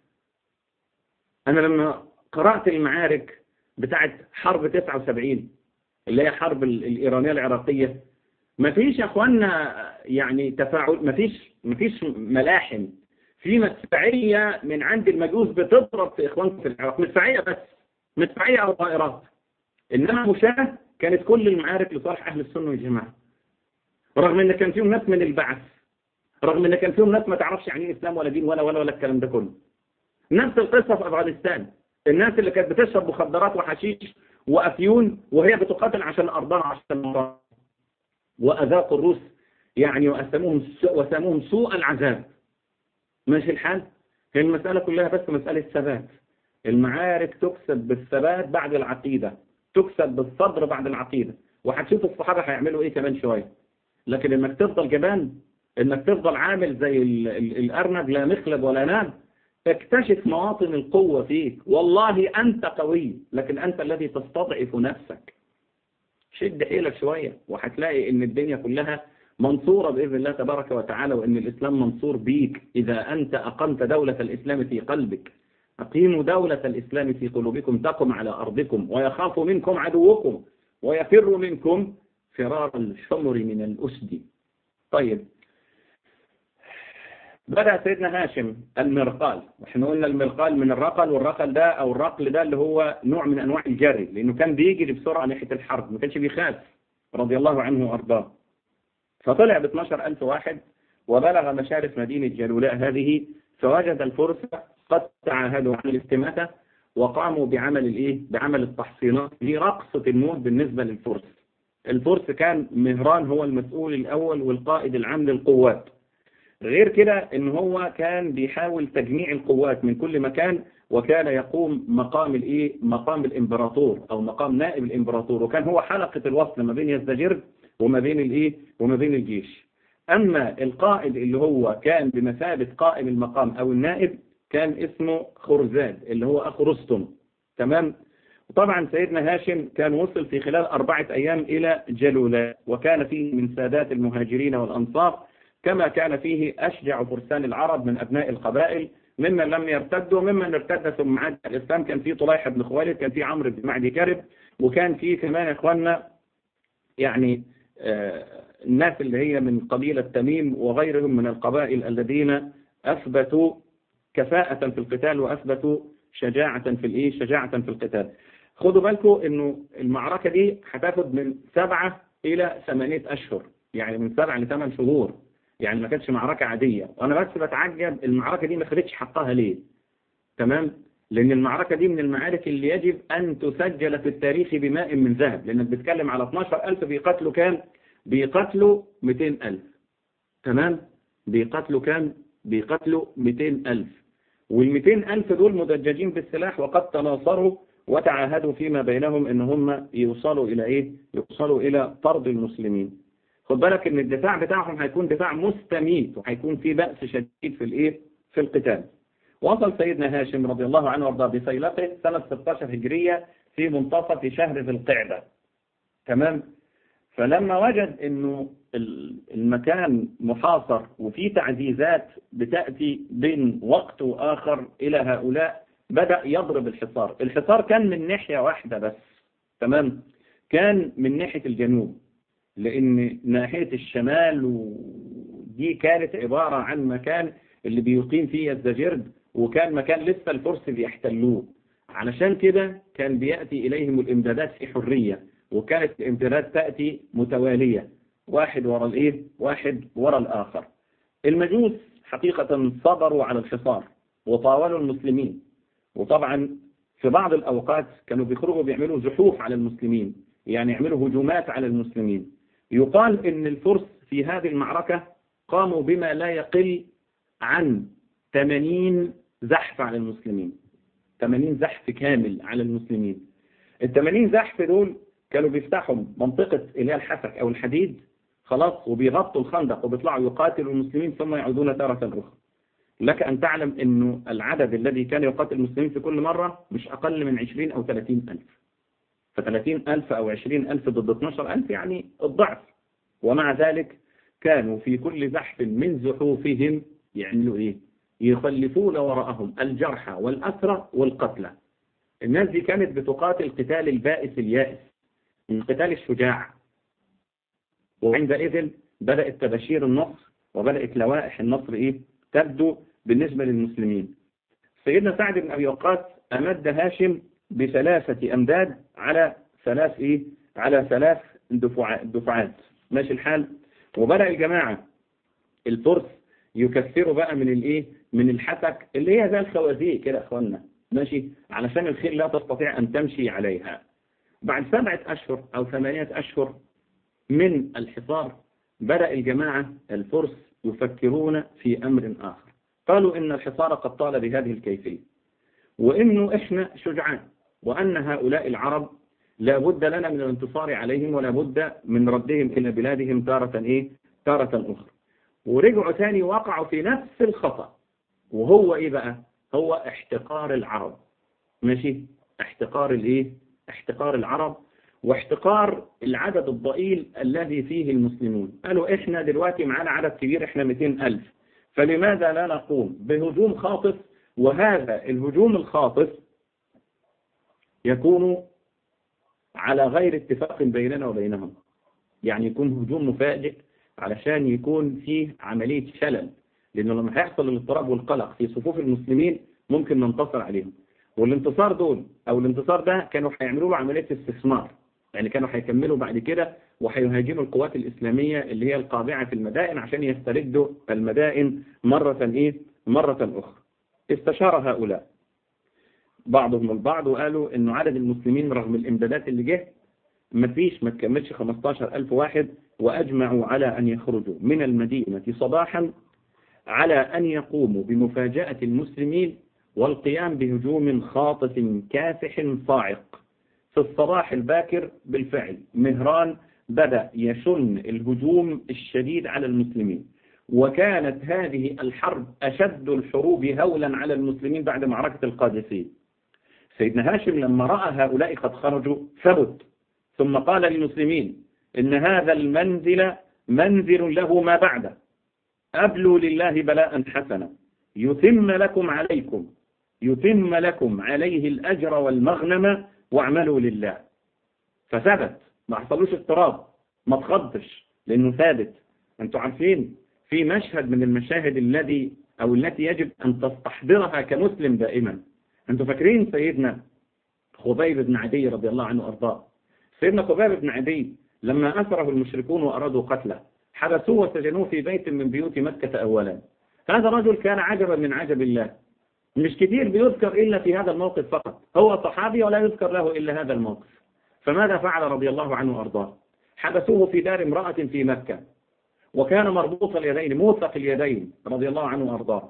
أنا لما قرأت المعارك بتاعت حرب 79 اللي هي حرب الإيرانية العراقية ما فيش يا أخوانا يعني تفاعل ما فيش ما فيش ملاحم في مدفعية من عند المجوس بتضرب في إخوانكم في العراق مدفعية بس مدفعية أو طائرات إنما مشاة كانت كل المعارك لصالح أهل السنة والجماعة رغم ان كان فيهم ناس من البعث رغم ان كان فيهم ناس ما تعرفش يعني ايه اسلام ولا دين ولا ولا ولا الكلام ده كله نفس القصة في افغانستان الناس اللي كانت بتشرب مخدرات وحشيش وافيون وهي بتقاتل عشان ارضها عشان الله واذاقوا الروس يعني واسموهم وسموهم سوء العذاب ماشي الحال هي المسألة كلها بس مسألة ثبات المعارك تكسب بالثبات بعد العقيدة تكسب بالصبر بعد العقيدة وهتشوف الصحابة هيعملوا ايه كمان شوية لكن انك تفضل جبان انك تفضل عامل زي ال ال الارنب لا مخلب ولا ناب اكتشف مواطن القوة فيك والله انت قوي لكن انت الذي تستضعف نفسك شد حيلك شوية وهتلاقي ان الدنيا كلها منصورة بإذن الله تبارك وتعالى وأن الإسلام منصور بيك إذا أنت أقمت دولة الإسلام في قلبك أقيموا دولة الإسلام في قلوبكم تقم على أرضكم ويخاف منكم عدوكم ويفر منكم فرار الحمر من الأسد طيب بدأ سيدنا هاشم المرقال احنا قلنا المرقال من الرقل والرقل ده أو الرقل ده اللي هو نوع من أنواع الجري لأنه كان بيجري بسرعة ناحية الحرب ما كانش بيخاف رضي الله عنه وأرضاه فطلع ب 12000 واحد وبلغ مشارف مدينة جلولاء هذه فوجد الفرس قد تعاهدوا عن الاستماتة وقاموا بعمل الايه بعمل التحصينات دي رقصة الموت بالنسبة للفرس الفرس كان مهران هو المسؤول الأول والقائد العام للقوات غير كده ان هو كان بيحاول تجميع القوات من كل مكان وكان يقوم مقام الايه مقام الامبراطور او مقام نائب الامبراطور وكان هو حلقة الوصل ما بين يزدجرد وما بين الايه وما بين الجيش اما القائد اللي هو كان بمثابة قائم المقام او النائب كان اسمه خرزاد اللي هو اخو رستم تمام وطبعا سيدنا هاشم كان وصل في خلال أربعة أيام إلى جلولاء وكان فيه من سادات المهاجرين والأنصار كما كان فيه أشجع فرسان العرب من أبناء القبائل ممن لم يرتدوا ممن ارتد ثم عاد الإسلام كان فيه طليح بن خوالد كان فيه عمرو بن معدي كرب وكان فيه كمان يا إخواننا يعني آه الناس اللي هي من قبيلة تميم وغيرهم من القبائل الذين أثبتوا كفاءة في القتال وأثبتوا شجاعة في الإيه شجاعة في القتال خدوا بالكم إنه المعركة دي هتاخد من سبعة إلى ثمانية أشهر يعني من سبعة لثمان شهور يعني ما كانتش معركة عادية وأنا بس بتعجب المعركة دي ما خدتش حقها ليه تمام لأن المعركة دي من المعارك اللي يجب أن تسجل في التاريخ بماء من ذهب لأنك بتتكلم على 12000 بيقتلوا كام بيقتلوا 200000 تمام بيقتلوا كام بيقتلوا 200000 وال 200000 دول مدججين بالسلاح وقد تناصروا وتعاهدوا فيما بينهم ان هم يوصلوا الى ايه يوصلوا الى طرد المسلمين خد بالك ان الدفاع بتاعهم هيكون دفاع مستميت وهيكون في بأس شديد في الايه في القتال وصل سيدنا هاشم رضي الله عنه وارضاه بسيلقه سنة 16 هجرية في منتصف شهر ذي القعدة تمام فلما وجد انه المكان محاصر وفي تعزيزات بتأتي بين وقت وآخر إلى هؤلاء بدأ يضرب الحصار الحصار كان من ناحية واحدة بس تمام كان من ناحية الجنوب لأن ناحية الشمال ودي كانت عبارة عن مكان اللي بيقيم فيه الزجرد وكان مكان لسه الفرس بيحتلوه علشان كده كان بيأتي إليهم الإمدادات في حرية وكانت الإمدادات تأتي متوالية واحد وراء الإيه واحد وراء الآخر المجوس حقيقة صبروا على الحصار وطاولوا المسلمين وطبعا في بعض الأوقات كانوا بيخرجوا بيعملوا زحوف على المسلمين يعني يعملوا هجومات على المسلمين يقال ان الفرس في هذه المعركة قاموا بما لا يقل عن 80 زحف على المسلمين 80 زحف كامل على المسلمين ال 80 زحف دول كانوا بيفتحوا منطقة اللي هي الحسك او الحديد خلاص وبيغطوا الخندق وبيطلعوا يقاتلوا المسلمين ثم يعودون تارة أخرى لك أن تعلم أنه العدد الذي كان يقاتل المسلمين في كل مرة مش أقل من 20 أو 30 ألف ف30 ألف أو 20 ألف ضد 12 ألف يعني الضعف ومع ذلك كانوا في كل زحف من زحوفهم يعملوا إيه يخلفون وراءهم الجرحى والأسرى والقتلى الناس دي كانت بتقاتل قتال البائس اليائس من قتال الشجاع وعندئذ بدأت تبشير النصر وبدأت لوائح النصر إيه تبدو بالنسبة للمسلمين سيدنا سعد بن أبي وقاص أمد هاشم بثلاثة أمداد على ثلاث إيه على ثلاث دفعات ماشي الحال وبدأ الجماعة الفرس يكثروا بقى من الايه من الحسك اللي هي زي الخوازيق كده يا اخوانا ماشي علشان الخيل لا تستطيع ان تمشي عليها بعد سبعة اشهر او ثمانية اشهر من الحصار بدأ الجماعة الفرس يفكرون في امر اخر قالوا ان الحصار قد طال بهذه الكيفية وانه احنا شجعان وان هؤلاء العرب لا بد لنا من الانتصار عليهم ولا بد من ردهم الى بلادهم تارة ايه تارة اخرى ورجعوا تاني وقعوا في نفس الخطأ وهو ايه بقى هو احتقار العرب ماشي احتقار الايه احتقار العرب واحتقار العدد الضئيل الذي فيه المسلمون قالوا احنا دلوقتي معانا عدد كبير احنا 200 ألف فلماذا لا نقوم بهجوم خاطف وهذا الهجوم الخاطف يكون على غير اتفاق بيننا وبينهم يعني يكون هجوم مفاجئ علشان يكون فيه عملية شلل لأنه لما هيحصل الاضطراب والقلق في صفوف المسلمين ممكن ننتصر عليهم والانتصار دول أو الانتصار ده كانوا هيعملوا له عملية استثمار يعني كانوا هيكملوا بعد كده وهيهاجموا القوات الإسلامية اللي هي القابعة في المدائن عشان يستردوا المدائن مرة إيه مرة أخرى استشار هؤلاء بعضهم البعض وقالوا انه عدد المسلمين رغم الامدادات اللي جه مفيش ما تكملش 15 ألف واحد وأجمعوا على أن يخرجوا من المدينة صباحا على أن يقوموا بمفاجأة المسلمين والقيام بهجوم خاطف كافح صاعق في الصباح الباكر بالفعل مهران بدأ يشن الهجوم الشديد على المسلمين وكانت هذه الحرب أشد الحروب هولا على المسلمين بعد معركة القادسية سيدنا هاشم لما رأى هؤلاء قد خرجوا ثبت ثم قال للمسلمين إن هذا المنزل منزل له ما بعده أبلوا لله بلاء حسنا يتم لكم عليكم يتم لكم عليه الأجر والمغنم واعملوا لله فثبت ما حصلوش اضطراب ما تخضش لأنه ثابت أنتم عارفين في مشهد من المشاهد الذي أو التي يجب أن تستحضرها كمسلم دائما أنتم فاكرين سيدنا خبيب بن عدي رضي الله عنه وأرضاه سيدنا خبيب بن عدي لما أسره المشركون وأرادوا قتله حبسوه وسجنوه في بيت من بيوت مكة أولا هذا رجل كان عجبا من عجب الله مش كتير بيذكر إلا في هذا الموقف فقط هو صحابي ولا يذكر له إلا هذا الموقف فماذا فعل رضي الله عنه وأرضاه حبسوه في دار امرأة في مكة وكان مربوط اليدين موثق اليدين رضي الله عنه وأرضاه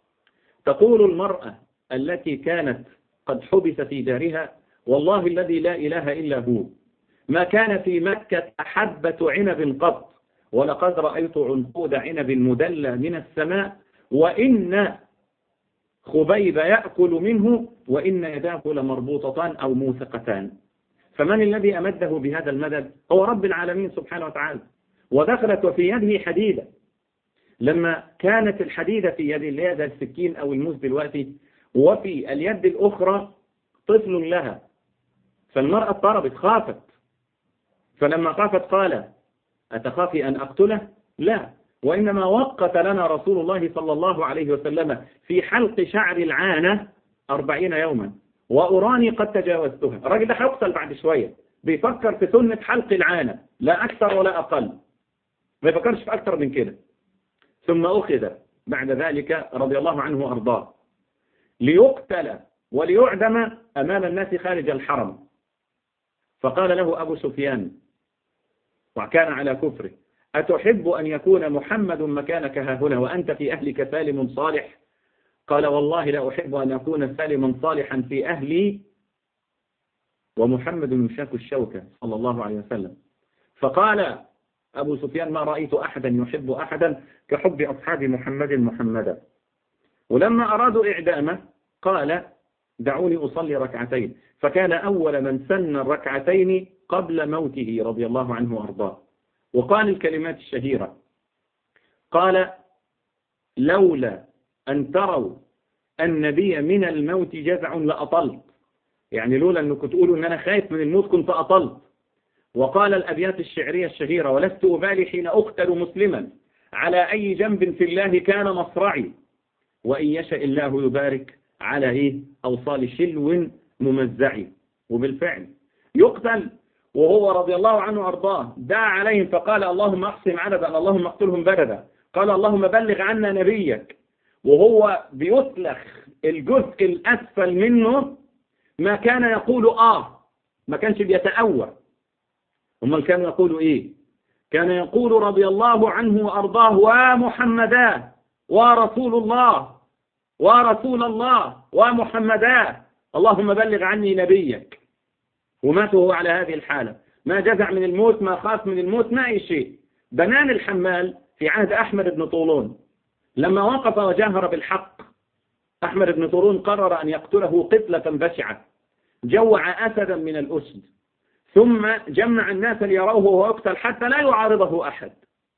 تقول المرأة التي كانت قد حبس في دارها والله الذي لا إله إلا هو ما كان في مكة حبة عنب قط ولقد رأيت عنقود عنب مدلى من السماء وإن خبيب يأكل منه وإن يداه لمربوطتان أو موثقتان فمن الذي أمده بهذا المدد هو رب العالمين سبحانه وتعالى ودخلت وفي يده حديدة لما كانت الحديدة في يد اللي هي السكين أو الموس دلوقتي وفي اليد الأخرى طفل لها فالمرأة اضطربت خافت فلما خافت قال أتخافي أن أقتله لا وإنما وقت لنا رسول الله صلى الله عليه وسلم في حلق شعر العانة أربعين يوما وأراني قد تجاوزتها الراجل ده هيقتل بعد شوية بيفكر في سنة حلق العانة لا أكثر ولا أقل ما يفكرش في أكثر من كده ثم أخذ بعد ذلك رضي الله عنه وأرضاه ليقتل وليعدم أمام الناس خارج الحرم فقال له أبو سفيان وكان على كفره أتحب أن يكون محمد مكانك ها هنا وأنت في أهلك سالم صالح قال والله لا أحب أن أكون سالما صالحا في أهلي ومحمد يشاك الشوكة صلى الله عليه وسلم فقال أبو سفيان ما رأيت أحدا يحب أحدا كحب أصحاب محمد محمدا ولما أرادوا إعدامه قال دعوني أصلي ركعتين فكان أول من سن الركعتين قبل موته رضي الله عنه وأرضاه وقال الكلمات الشهيرة قال لولا أن تروا النبي من الموت جزع لأطلت يعني لولا أنكم تقولوا أن أنا خايف من الموت كنت أطلت وقال الأبيات الشعرية الشهيرة ولست أبالي حين أقتل مسلما على أي جنب في الله كان مصرعي وإن يشاء الله يبارك على إيه أوصال شلو ممزعي وبالفعل يقتل وهو رضي الله عنه وأرضاه دعا عليهم فقال اللهم اقسم عددا اللهم اقتلهم بددا قال اللهم بلغ عنا نبيك وهو بيسلخ الجزء الأسفل منه ما كان يقول آه ما كانش بيتأوى هم كانوا يقولوا إيه كان يقول رضي الله عنه وأرضاه ومحمدا ورسول الله ورسول الله ومحمدا اللهم بلغ عني نبيك ومات وهو على هذه الحالة ما جزع من الموت ما خاف من الموت ما أي شيء بنان الحمال في عهد أحمد بن طولون لما وقف وجاهر بالحق أحمد بن طولون قرر أن يقتله قتلة بشعة جوع أسدا من الأسد ثم جمع الناس ليروه وهو يقتل حتى لا يعارضه أحد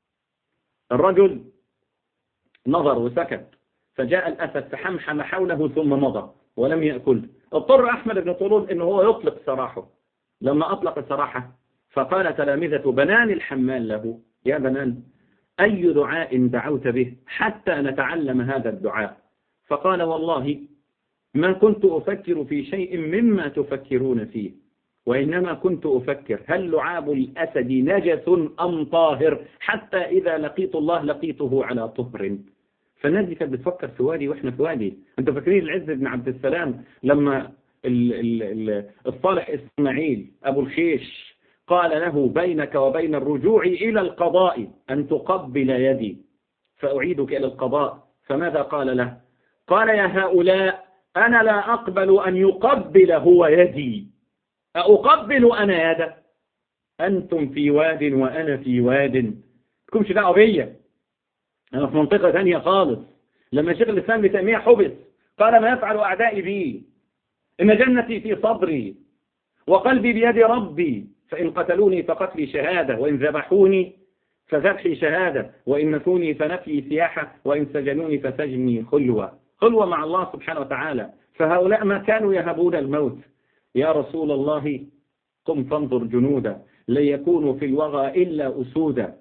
الرجل نظر وسكت فجاء الأسد فحمحم حوله ثم مضى ولم يأكل اضطر أحمد بن طولون أنه هو يطلق سراحه لما أطلق سراحه فقال تلامذة بنان الحمال له يا بنان أي دعاء دعوت به حتى نتعلم هذا الدعاء فقال والله ما كنت أفكر في شيء مما تفكرون فيه وإنما كنت أفكر هل لعاب الأسد نجس أم طاهر حتى إذا لقيت الله لقيته على طهر فالناس دي كانت بتفكر في وادي واحنا في وادي انتوا فاكرين العز بن عبد السلام لما ال ال ال الصالح اسماعيل ابو الخيش قال له بينك وبين الرجوع الى القضاء ان تقبل يدي فاعيدك الى القضاء فماذا قال له قال يا هؤلاء انا لا اقبل ان يقبل هو يدي أقبل أنا يده أنتم في واد وأنا في واد تكونش دعوه بيا أنا في منطقة ثانية خالص لما شيخ الإسلام بتيمية حبس قال ما يفعل أعدائي بي إن جنتي في صبري وقلبي بيد ربي فإن قتلوني فقتلي شهادة وإن ذبحوني فذبحي شهادة وإن نفوني فنفي سياحة وإن سجنوني فسجني خلوة خلوة مع الله سبحانه وتعالى فهؤلاء ما كانوا يهبون الموت يا رسول الله قم فانظر جنودا لن يكونوا في الوغى إلا أسودا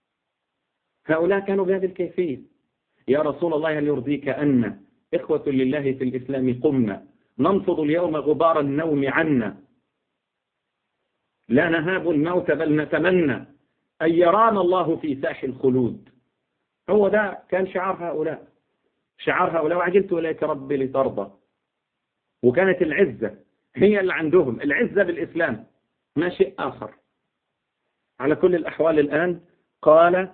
هؤلاء كانوا بهذه الكيفية يا رسول الله هل يرضيك أن إخوة لله في الإسلام قمنا ننفض اليوم غبار النوم عنا لا نهاب الموت بل نتمنى أن يرانا الله في ساح الخلود هو ده كان شعار هؤلاء شعار هؤلاء وعجلت إليك ربي لترضى وكانت العزة هي اللي عندهم العزة بالإسلام ما شيء آخر على كل الأحوال الآن قال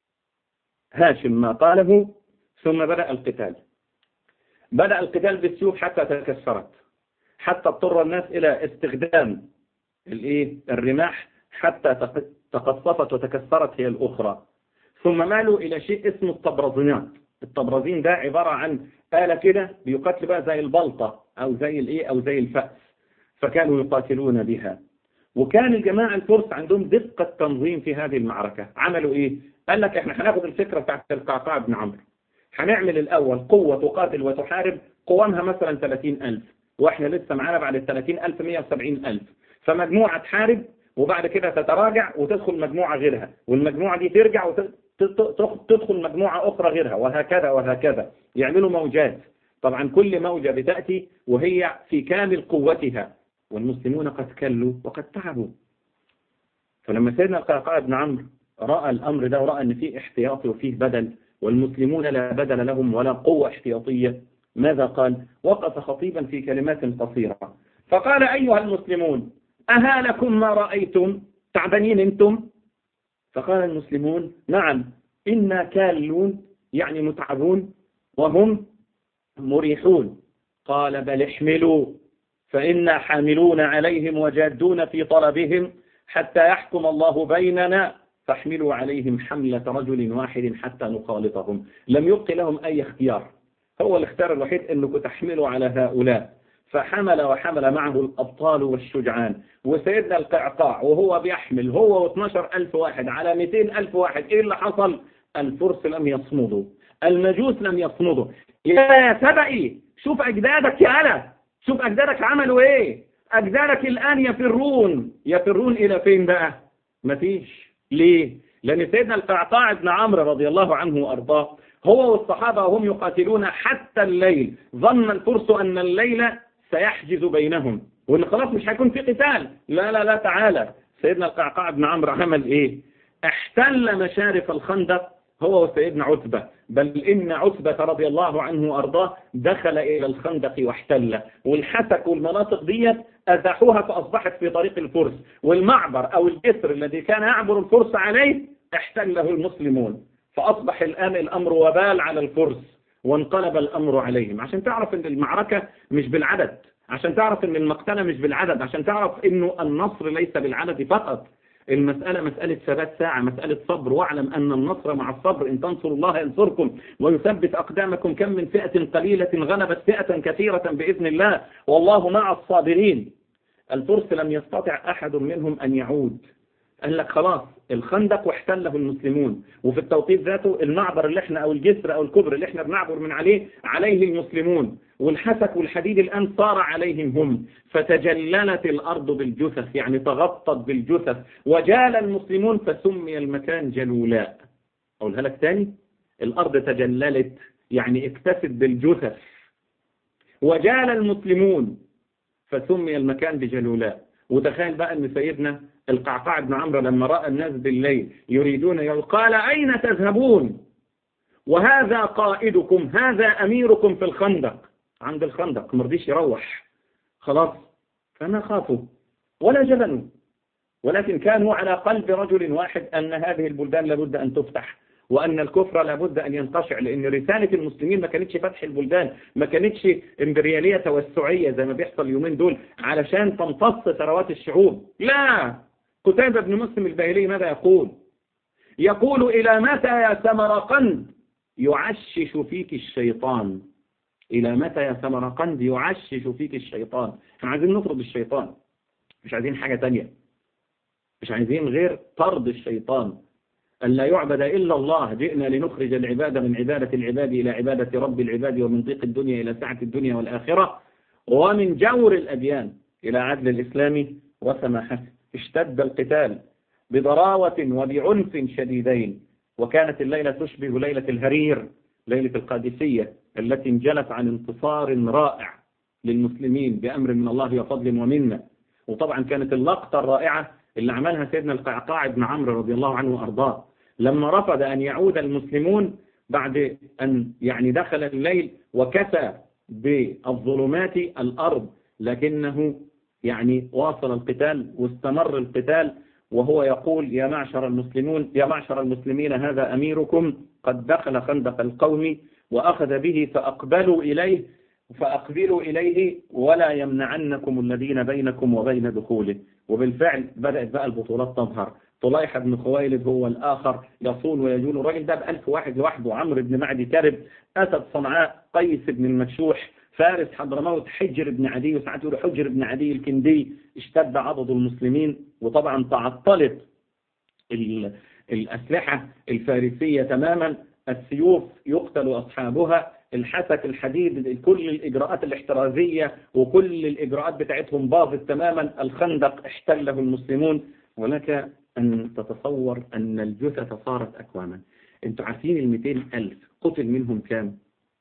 هاشم ما قاله ثم بدأ القتال بدأ القتال بالسيوف حتى تكسرت حتى اضطر الناس إلى استخدام الايه الرماح حتى تقصفت وتكسرت هي الأخرى ثم مالوا إلى شيء اسمه الطبرزينات الطبرزين ده عبارة عن آلة كده بيقاتل بقى زي البلطة أو زي الإيه أو زي الفأس فكانوا يقاتلون بها وكان الجماعة الفرس عندهم دقة تنظيم في هذه المعركة عملوا إيه قال لك إحنا هناخد الفكرة بتاعت القعقاع بن عمرو هنعمل الأول قوة تقاتل وتحارب قوامها مثلا 30000 وإحنا لسه معانا بعد ال 30000 170000 فمجموعة تحارب وبعد كده تتراجع وتدخل مجموعة غيرها والمجموعة دي ترجع وتدخل مجموعة أخرى غيرها وهكذا وهكذا يعملوا موجات طبعا كل موجة بتأتي وهي في كامل قوتها والمسلمون قد كلوا وقد تعبوا فلما سيدنا القعقاع بن عمرو رأى الأمر ده ورأى أن فيه احتياطي وفيه بدل والمسلمون لا بدل لهم ولا قوة احتياطية ماذا قال وقف خطيبا في كلمات قصيرة فقال أيها المسلمون أها لكم ما رأيتم تعبانين أنتم فقال المسلمون نعم إنا كالون يعني متعبون وهم مريحون قال بل احملوا فإنا حاملون عليهم وجادون في طلبهم حتى يحكم الله بيننا فاحملوا عليهم حملة رجل واحد حتى نخالطهم لم يبق لهم أي اختيار هو الاختيار الوحيد أنكم تحملوا على هؤلاء فحمل وحمل معه الأبطال والشجعان وسيدنا القعقاع وهو بيحمل هو و12 ألف واحد على 200 ألف واحد إيه اللي حصل الفرس لم يصمدوا المجوس لم يصمدوا يا سبئي شوف أجدادك يا ألا شوف أجدادك عملوا إيه أجدادك الآن يفرون يفرون إلى فين بقى مفيش ليه لأن سيدنا القعقاع بن عمرو رضي الله عنه وأرضاه هو والصحابة وهم يقاتلون حتى الليل ظن الفرس أن الليل سيحجز بينهم وإن خلاص مش هيكون في قتال لا لا لا تعالى سيدنا القعقاع بن عمرو عمل ايه احتل مشارف الخندق هو وسيدنا عتبة بل إن عتبة رضي الله عنه وأرضاه دخل إلى الخندق واحتل والحسك والمناطق دي أزاحوها فأصبحت في طريق الفرس والمعبر أو الجسر الذي كان يعبر الفرس عليه احتله المسلمون فأصبح الآن الأمر وبال على الفرس وانقلب الأمر عليهم عشان تعرف أن المعركة مش بالعدد عشان تعرف أن المقتلة مش بالعدد عشان تعرف أنه النصر ليس بالعدد فقط المسألة مسألة ثبات ساعة مسألة صبر واعلم أن النصر مع الصبر إن تنصروا الله ينصركم ويثبت أقدامكم كم من فئة قليلة غلبت فئة كثيرة بإذن الله والله مع الصابرين الفرس لم يستطع أحد منهم أن يعود قال لك خلاص الخندق واحتله المسلمون وفي التوقيت ذاته المعبر اللي احنا او الجسر او الكبر اللي احنا بنعبر من عليه عليه المسلمون والحسك والحديد الآن صار عليهم هم فتجللت الأرض بالجثث يعني تغطت بالجثث وجال المسلمون فسمي المكان جلولاء أقولها لك تاني الأرض تجللت يعني اكتست بالجثث وجال المسلمون فسمي المكان بجلولاء وتخيل بقى ان سيدنا القعقاع بن عمرو لما رأى الناس بالليل يريدون يقول قال أين تذهبون وهذا قائدكم هذا أميركم في الخندق عند الخندق مرضيش يروح خلاص فما خافوا ولا جبنوا ولكن كانوا على قلب رجل واحد أن هذه البلدان لابد أن تفتح وأن الكفر لابد أن ينقشع لأن رسالة المسلمين ما كانتش فتح البلدان ما كانتش امبريالية توسعية زي ما بيحصل اليومين دول علشان تمتص ثروات الشعوب لا قتيبة بن مسلم الباهلي ماذا يقول يقول إلى متى يا سمرقند يعشش فيك الشيطان إلى متى يا سمرقند يعشش فيك الشيطان احنا عايزين نطرد الشيطان مش عايزين حاجة تانية مش عايزين غير طرد الشيطان أن لا يعبد إلا الله جئنا لنخرج العبادة من عبادة العباد إلى عبادة رب العباد ومن ضيق الدنيا إلى سعة الدنيا والآخرة ومن جور الأديان إلى عدل الإسلام وسماحته اشتد القتال بضراوة وبعنف شديدين وكانت الليلة تشبه ليلة الهرير ليلة القادسية التي انجلت عن انتصار رائع للمسلمين بأمر من الله وفضل ومنه وطبعا كانت اللقطة الرائعة اللي عملها سيدنا القعقاع بن عمرو رضي الله عنه وأرضاه لما رفض أن يعود المسلمون بعد أن يعني دخل الليل وكسى بالظلمات الأرض لكنه يعني واصل القتال واستمر القتال وهو يقول يا معشر المسلمون يا معشر المسلمين هذا أميركم قد دخل خندق القوم وأخذ به فأقبلوا إليه فأقبلوا إليه ولا يمنعنكم الذين بينكم وبين دخوله وبالفعل بدأت بقى البطولات تظهر طليح بن خويلد هو الآخر يصون ويجول الراجل ده بألف واحد لوحده عمرو بن معدي كرب أسد صنعاء قيس بن المكشوح فارس حضرموت حجر بن عدي وساعات يقولوا حجر بن عدي الكندي اشتد عضد المسلمين وطبعا تعطلت الأسلحة الفارسية تماما السيوف يقتل أصحابها الحسك الحديد كل الإجراءات الاحترازية وكل الإجراءات بتاعتهم باظت تماما الخندق احتله المسلمون ولك أن تتصور أن الجثث صارت أكواما انتوا عارفين المئتين ألف قتل منهم كام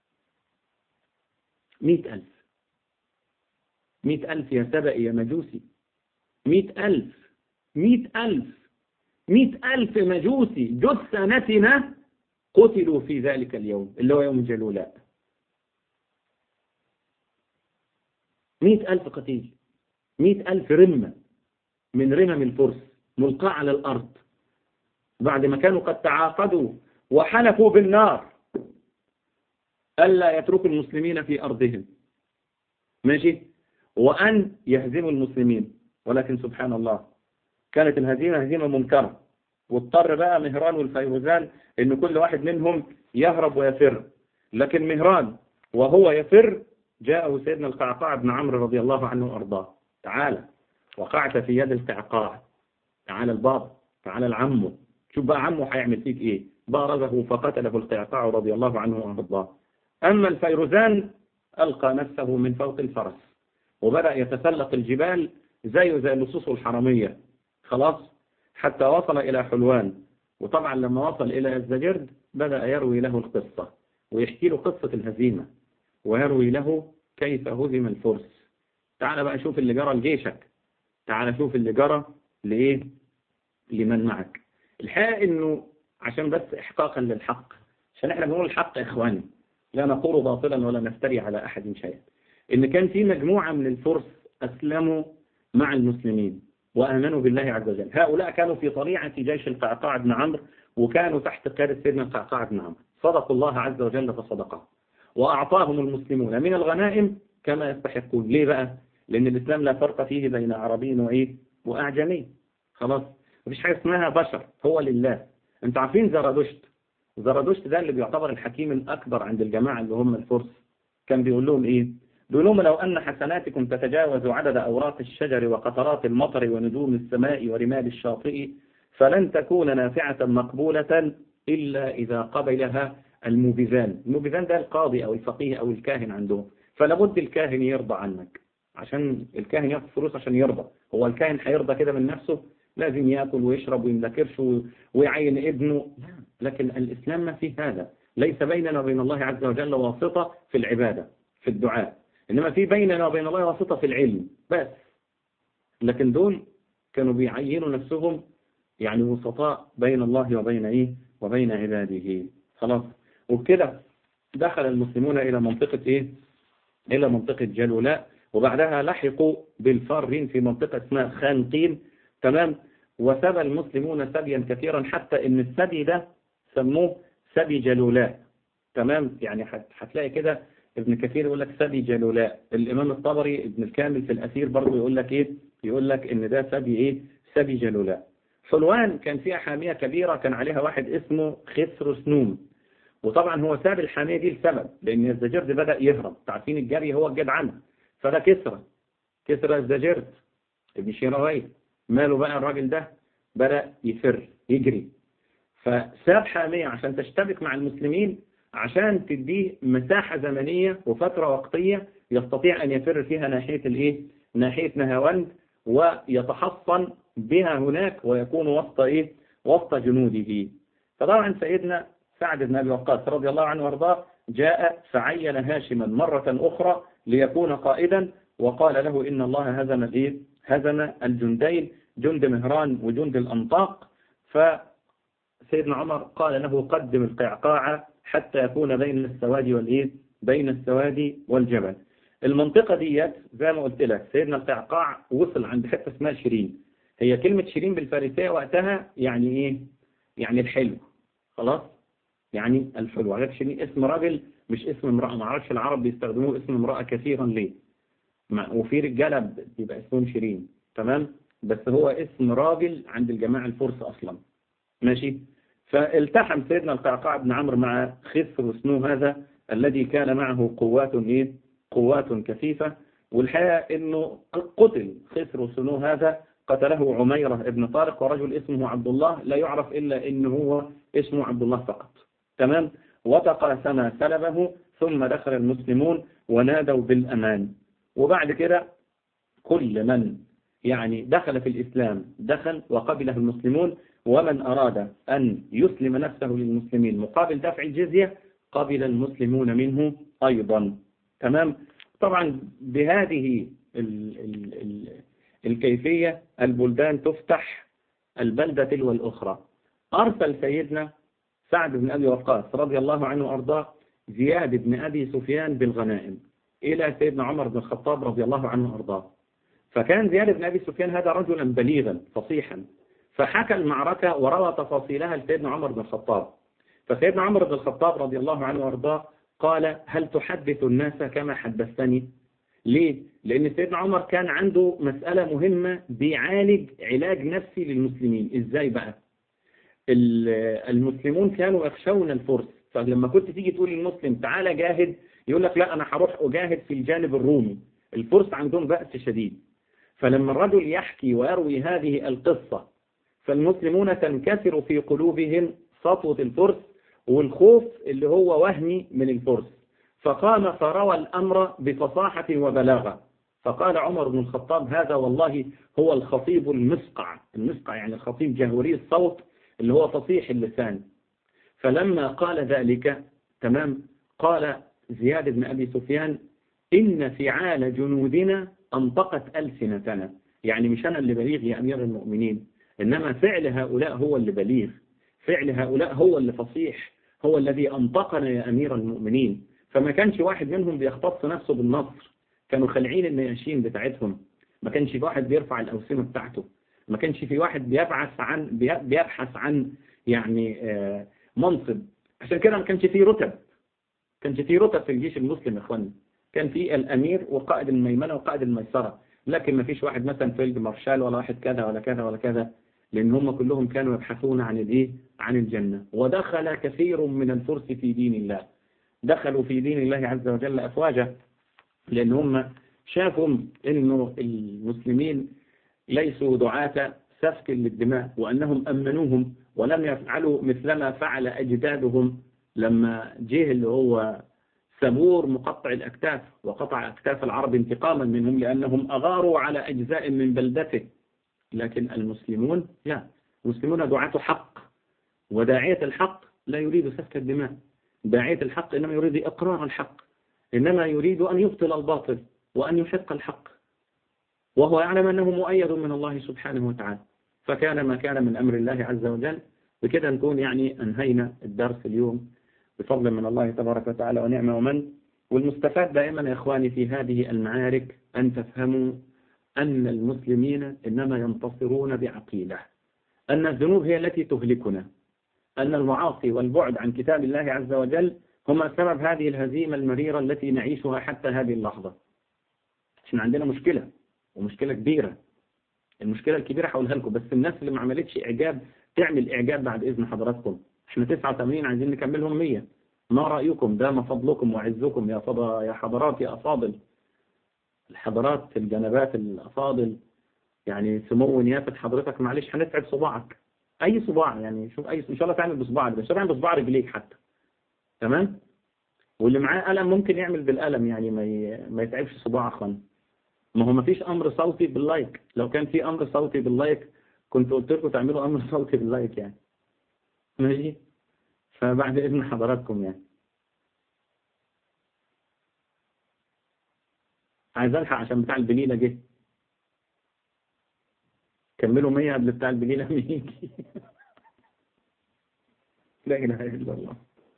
مئة ألف مئة ألف يا سبئي يا مجوسي مئة ألف مئة ألف مئة ألف مجوسي جثنتنا قتلوا في ذلك اليوم اللي هو يوم الجلولاء مئة ألف قتيل مئة ألف رمة من رمم الفرس ملقاة على الأرض بعد ما كانوا قد تعاقدوا وحلفوا بالنار ألا يتركوا المسلمين في أرضهم ماشي وأن يهزموا المسلمين ولكن سبحان الله كانت الهزيمة هزيمة منكرة واضطر بقى مهران والفيروزان ان كل واحد منهم يهرب ويفر لكن مهران وهو يفر جاءه سيدنا القعقاع بن عمرو رضي الله عنه وارضاه تعالى وقعت في يد القعقاع تعالى الباب تعالى العمه شوف بقى عمه هيعمل فيك ايه بارزه فقتله القعقاع رضي الله عنه وارضاه اما الفيروزان القى نفسه من فوق الفرس وبدأ يتسلق الجبال زيه زي اللصوص الحرمية خلاص حتى وصل إلى حلوان وطبعا لما وصل إلى الزجرد بدأ يروي له القصة ويحكي له قصة الهزيمة ويروي له كيف هزم الفرس تعال بقى شوف اللي جرى لجيشك تعال شوف اللي جرى لإيه لمن معك الحقيقة إنه عشان بس إحقاقا للحق عشان إحنا بنقول الحق إخواني لا نقول باطلا ولا نفتري على أحد شيئا إن كان في مجموعة من الفرس أسلموا مع المسلمين وآمنوا بالله عز وجل هؤلاء كانوا في طليعة جيش القعقاع بن عمرو وكانوا تحت قيادة سيدنا القعقاع بن عمرو صدقوا الله عز وجل فصدقهم وأعطاهم المسلمون من الغنائم كما يستحقون ليه بقى لأن الإسلام لا فرق فيه بين عربي وإيه وأعجمي خلاص مفيش حاجة اسمها بشر هو لله انتوا عارفين زرادشت زرادشت ده اللي بيعتبر الحكيم الأكبر عند الجماعة اللي هم الفرس كان بيقول لهم إيه بيقول لهم لو أن حسناتكم تتجاوز عدد أوراق الشجر وقطرات المطر ونجوم السماء ورمال الشاطئ فلن تكون نافعة مقبولة إلا إذا قبلها المبذان المبذان ده القاضي أو الفقيه أو الكاهن عندهم فلابد الكاهن يرضى عنك عشان الكاهن ياخد فلوس عشان يرضى هو الكاهن هيرضى كده من نفسه لازم ياكل ويشرب ويملكرش ويعين ابنه لكن الإسلام ما فيه هذا ليس بيننا وبين الله عز وجل واسطة في العبادة في الدعاء إنما في بيننا وبين الله واسطة في العلم بس لكن دول كانوا بيعينوا نفسهم يعني وسطاء بين الله وبين إيه وبين عباده خلاص وبكده دخل المسلمون إلى منطقة إيه إلى منطقة جلولاء وبعدها لحقوا بالفارين في منطقة اسمها خانقين تمام وسبى المسلمون سبيا كثيرا حتى ان السبي ده سموه سبي جلولاء تمام يعني هتلاقي كده ابن كثير يقول لك سبي جلولاء الامام الطبري ابن الكامل في الاسير برضه يقول لك ايه يقول لك ان ده سبي ايه سبي جلولاء حلوان كان فيها حامية كبيرة كان عليها واحد اسمه خسر سنوم وطبعا هو ساب الحامية دي لسبب لان الزجرد بدأ يهرب تعرفين الجري هو الجدعنة فده كسرى كسرى الزجرد ابن شيراويه ماله بقى الراجل ده بدأ يفر يجري فساب حامية عشان تشتبك مع المسلمين عشان تديه مساحة زمنية وفترة وقتية يستطيع أن يفر فيها ناحية الإيه؟ ناحية نهاوند ويتحصن بها هناك ويكون وسط إيه؟ وسط جنوده فطبعا سيدنا سعد بن أبي وقاص رضي الله عنه وارضاه جاء فعين هاشما مرة أخرى ليكون قائدا وقال له إن الله هزم الإيه؟ هزم الجندين جند مهران وجند الأنطاق فسيدنا عمر قال له قدم القعقاع حتى يكون بين السواد والإيه بين السواد والجبل المنطقة ديت زي ما قلت لك سيدنا القعقاع وصل عند حتة اسمها شيرين هي كلمة شيرين بالفارسية وقتها يعني إيه يعني الحلو خلاص يعني الحلو عارف شيرين اسم راجل مش اسم امرأة ما اعرفش العرب بيستخدموه اسم امرأة كثيرا ليه وفي رجالة بيبقى اسمهم شيرين تمام بس هو اسم راجل عند الجماعة الفرس أصلا ماشي فالتحم سيدنا القعقاع بن عمرو مع خسر وسنو هذا الذي كان معه قوات إيه؟ قوات كثيفة والحقيقة أنه قتل خسر وسنو هذا قتله عميرة ابن طارق ورجل اسمه عبد الله لا يعرف إلا أنه هو اسمه عبد الله فقط تمام وتقاسم سلبه ثم دخل المسلمون ونادوا بالأمان وبعد كده كل من يعني دخل في الإسلام دخل وقبله المسلمون ومن أراد أن يسلم نفسه للمسلمين مقابل دفع الجزية قبل المسلمون منه أيضا تمام طبعا بهذه ال ال ال الكيفية البلدان تفتح البلدة تلو الأخرى أرسل سيدنا سعد بن أبي وقاص رضي الله عنه وأرضاه زياد بن أبي سفيان بالغنائم إلى سيدنا عمر بن الخطاب رضي الله عنه وأرضاه فكان زياد بن أبي سفيان هذا رجلا بليغا فصيحا فحكى المعركة وروى تفاصيلها لسيدنا عمر بن الخطاب فسيدنا عمر بن الخطاب رضي الله عنه وارضاه قال هل تحدث الناس كما حدثتني ليه؟ لأن سيدنا عمر كان عنده مسألة مهمة بيعالج علاج نفسي للمسلمين إزاي بقى المسلمون كانوا يخشون الفرس فلما كنت تيجي تقول للمسلم تعالى جاهد يقول لك لا أنا هروح أجاهد في الجانب الرومي الفرس عندهم بأس شديد فلما الرجل يحكي ويروي هذه القصة فالمسلمون تنكسر في قلوبهم سطوة الفرس والخوف اللي هو وهمي من الفرس فقام فروى الأمر بفصاحة وبلاغة فقال عمر بن الخطاب هذا والله هو الخطيب المسقع المسقع يعني الخطيب جهوري الصوت اللي هو فصيح اللسان فلما قال ذلك تمام قال زياد بن أبي سفيان إن فعال جنودنا أنطقت ألسنتنا يعني مش أنا اللي بليغ يا أمير المؤمنين إنما فعل هؤلاء هو اللي بليغ فعل هؤلاء هو اللي فصيح هو الذي أنطقنا يا أمير المؤمنين فما كانش واحد منهم بيختص نفسه بالنصر كانوا خلعين النياشين بتاعتهم ما كانش في واحد بيرفع الأوسمة بتاعته ما كانش في واحد بيبعث عن بيبحث عن يعني منصب عشان كده ما كانش فيه رتب كانش فيه رتب في الجيش المسلم يا اخواني كان في الأمير وقائد الميمنة وقائد الميسرة لكن ما فيش واحد مثلا فيلد مارشال ولا واحد كذا ولا كذا ولا كذا لأن هم كلهم كانوا يبحثون عن الايه عن الجنة ودخل كثير من الفرس في دين الله دخلوا في دين الله عز وجل أفواجا لأن هم شافوا أنه المسلمين ليسوا دعاة سفك للدماء وأنهم أمنوهم ولم يفعلوا مثلما فعل أجدادهم لما جه اللي هو سبور مقطع الأكتاف وقطع أكتاف العرب انتقاما منهم لأنهم أغاروا على أجزاء من بلدته لكن المسلمون لا المسلمون دعاة حق وداعية الحق لا يريد سفك الدماء داعية الحق إنما يريد إقرار الحق إنما يريد أن يبطل الباطل وأن يحق الحق وهو يعلم أنه مؤيد من الله سبحانه وتعالى فكان ما كان من أمر الله عز وجل بكده نكون يعني أنهينا الدرس اليوم بفضل من الله تبارك وتعالى ونعمة ومن والمستفاد دائما يا إخواني في هذه المعارك أن تفهموا أن المسلمين إنما ينتصرون بعقيدة أن الذنوب هي التي تهلكنا أن المعاصي والبعد عن كتاب الله عز وجل هما سبب هذه الهزيمة المريرة التي نعيشها حتى هذه اللحظة عشان عندنا مشكلة ومشكلة كبيرة المشكلة الكبيرة هقولها لكم بس الناس اللي ما عملتش إعجاب تعمل إعجاب بعد إذن حضراتكم احنا 89 عايزين نكملهم 100 ما رأيكم ده ما فضلكم وعزكم يا فضا يا حضرات يا أفاضل الحضرات الجنبات الأفاضل يعني سمو نيافة حضرتك معلش هنتعب صباعك أي صباع يعني شوف أي إن شاء الله تعمل بصباعك ده إن شاء الله تعمل بصباع رجليك حتى تمام واللي معاه قلم ممكن يعمل بالقلم يعني ما ما يتعبش صباع أخوان ما هو ما فيش أمر صوتي باللايك لو كان في أمر صوتي باللايك كنت قلت لكم تعملوا أمر صوتي باللايك يعني ماشي فبعد إذن حضراتكم يعني عايز ألحق عشان بتاع البليلة جه كملوا 100 قبل بتاع البليلة ما يجي لا إله إلا الله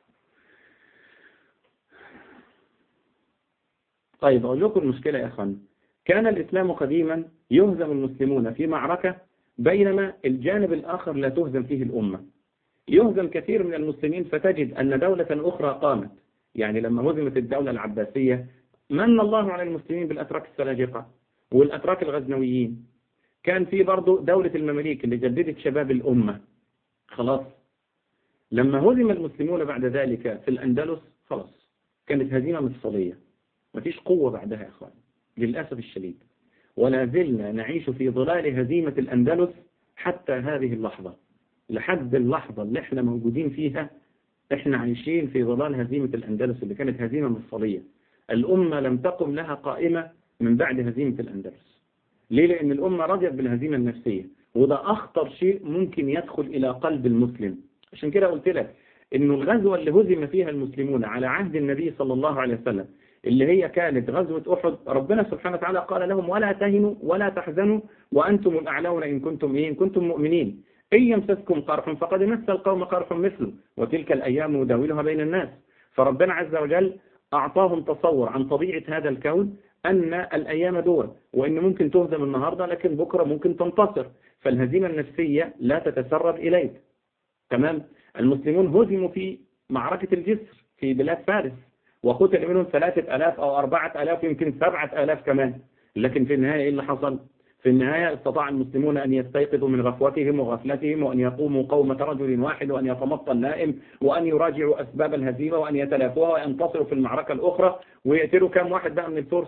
طيب أقول لكم المشكلة يا أخوان كان الإسلام قديما يهزم المسلمون في معركة بينما الجانب الآخر لا تهزم فيه الأمة يهزم كثير من المسلمين فتجد أن دولة أخرى قامت يعني لما هزمت الدولة العباسية من الله على المسلمين بالأتراك السلاجقة والأتراك الغزنويين كان في برضه دولة المماليك اللي جددت شباب الأمة خلاص لما هزم المسلمون بعد ذلك في الأندلس خلاص كانت هزيمة مفصلية مفيش قوة بعدها يا أخوان للأسف الشديد ولا زلنا نعيش في ظلال هزيمة الأندلس حتى هذه اللحظة لحد اللحظة اللي احنا موجودين فيها احنا عايشين في ظلال هزيمة الأندلس اللي كانت هزيمة مفصلية الأمة لم تقم لها قائمة من بعد هزيمة الأندلس ليه؟ لأن الأمة رضيت بالهزيمة النفسية وده أخطر شيء ممكن يدخل إلى قلب المسلم عشان كده قلت لك إنه الغزوة اللي هزم فيها المسلمون على عهد النبي صلى الله عليه وسلم اللي هي كانت غزوة أحد ربنا سبحانه وتعالى قال لهم ولا تهنوا ولا تحزنوا وأنتم الأعلون إن كنتم إيه إن كنتم مؤمنين إن يمسسكم قرح فقد مس القوم قرح مثله وتلك الأيام نداولها بين الناس فربنا عز وجل أعطاهم تصور عن طبيعة هذا الكون أن الأيام دول وإن ممكن تهزم النهاردة لكن بكرة ممكن تنتصر فالهزيمة النفسية لا تتسرب إليك تمام المسلمون هزموا في معركة الجسر في بلاد فارس وقتل منهم ثلاثة ألاف أو أربعة ألاف يمكن سبعة ألاف كمان لكن في النهاية إيه اللي حصل في النهاية استطاع المسلمون أن يستيقظوا من غفوتهم وغفلتهم وأن يقوموا قومة رجل واحد وأن يتمطى النائم وأن يراجعوا أسباب الهزيمة وأن يتلافوها وينتصروا في المعركة الأخرى ويقتلوا كم واحد بقى من الفرس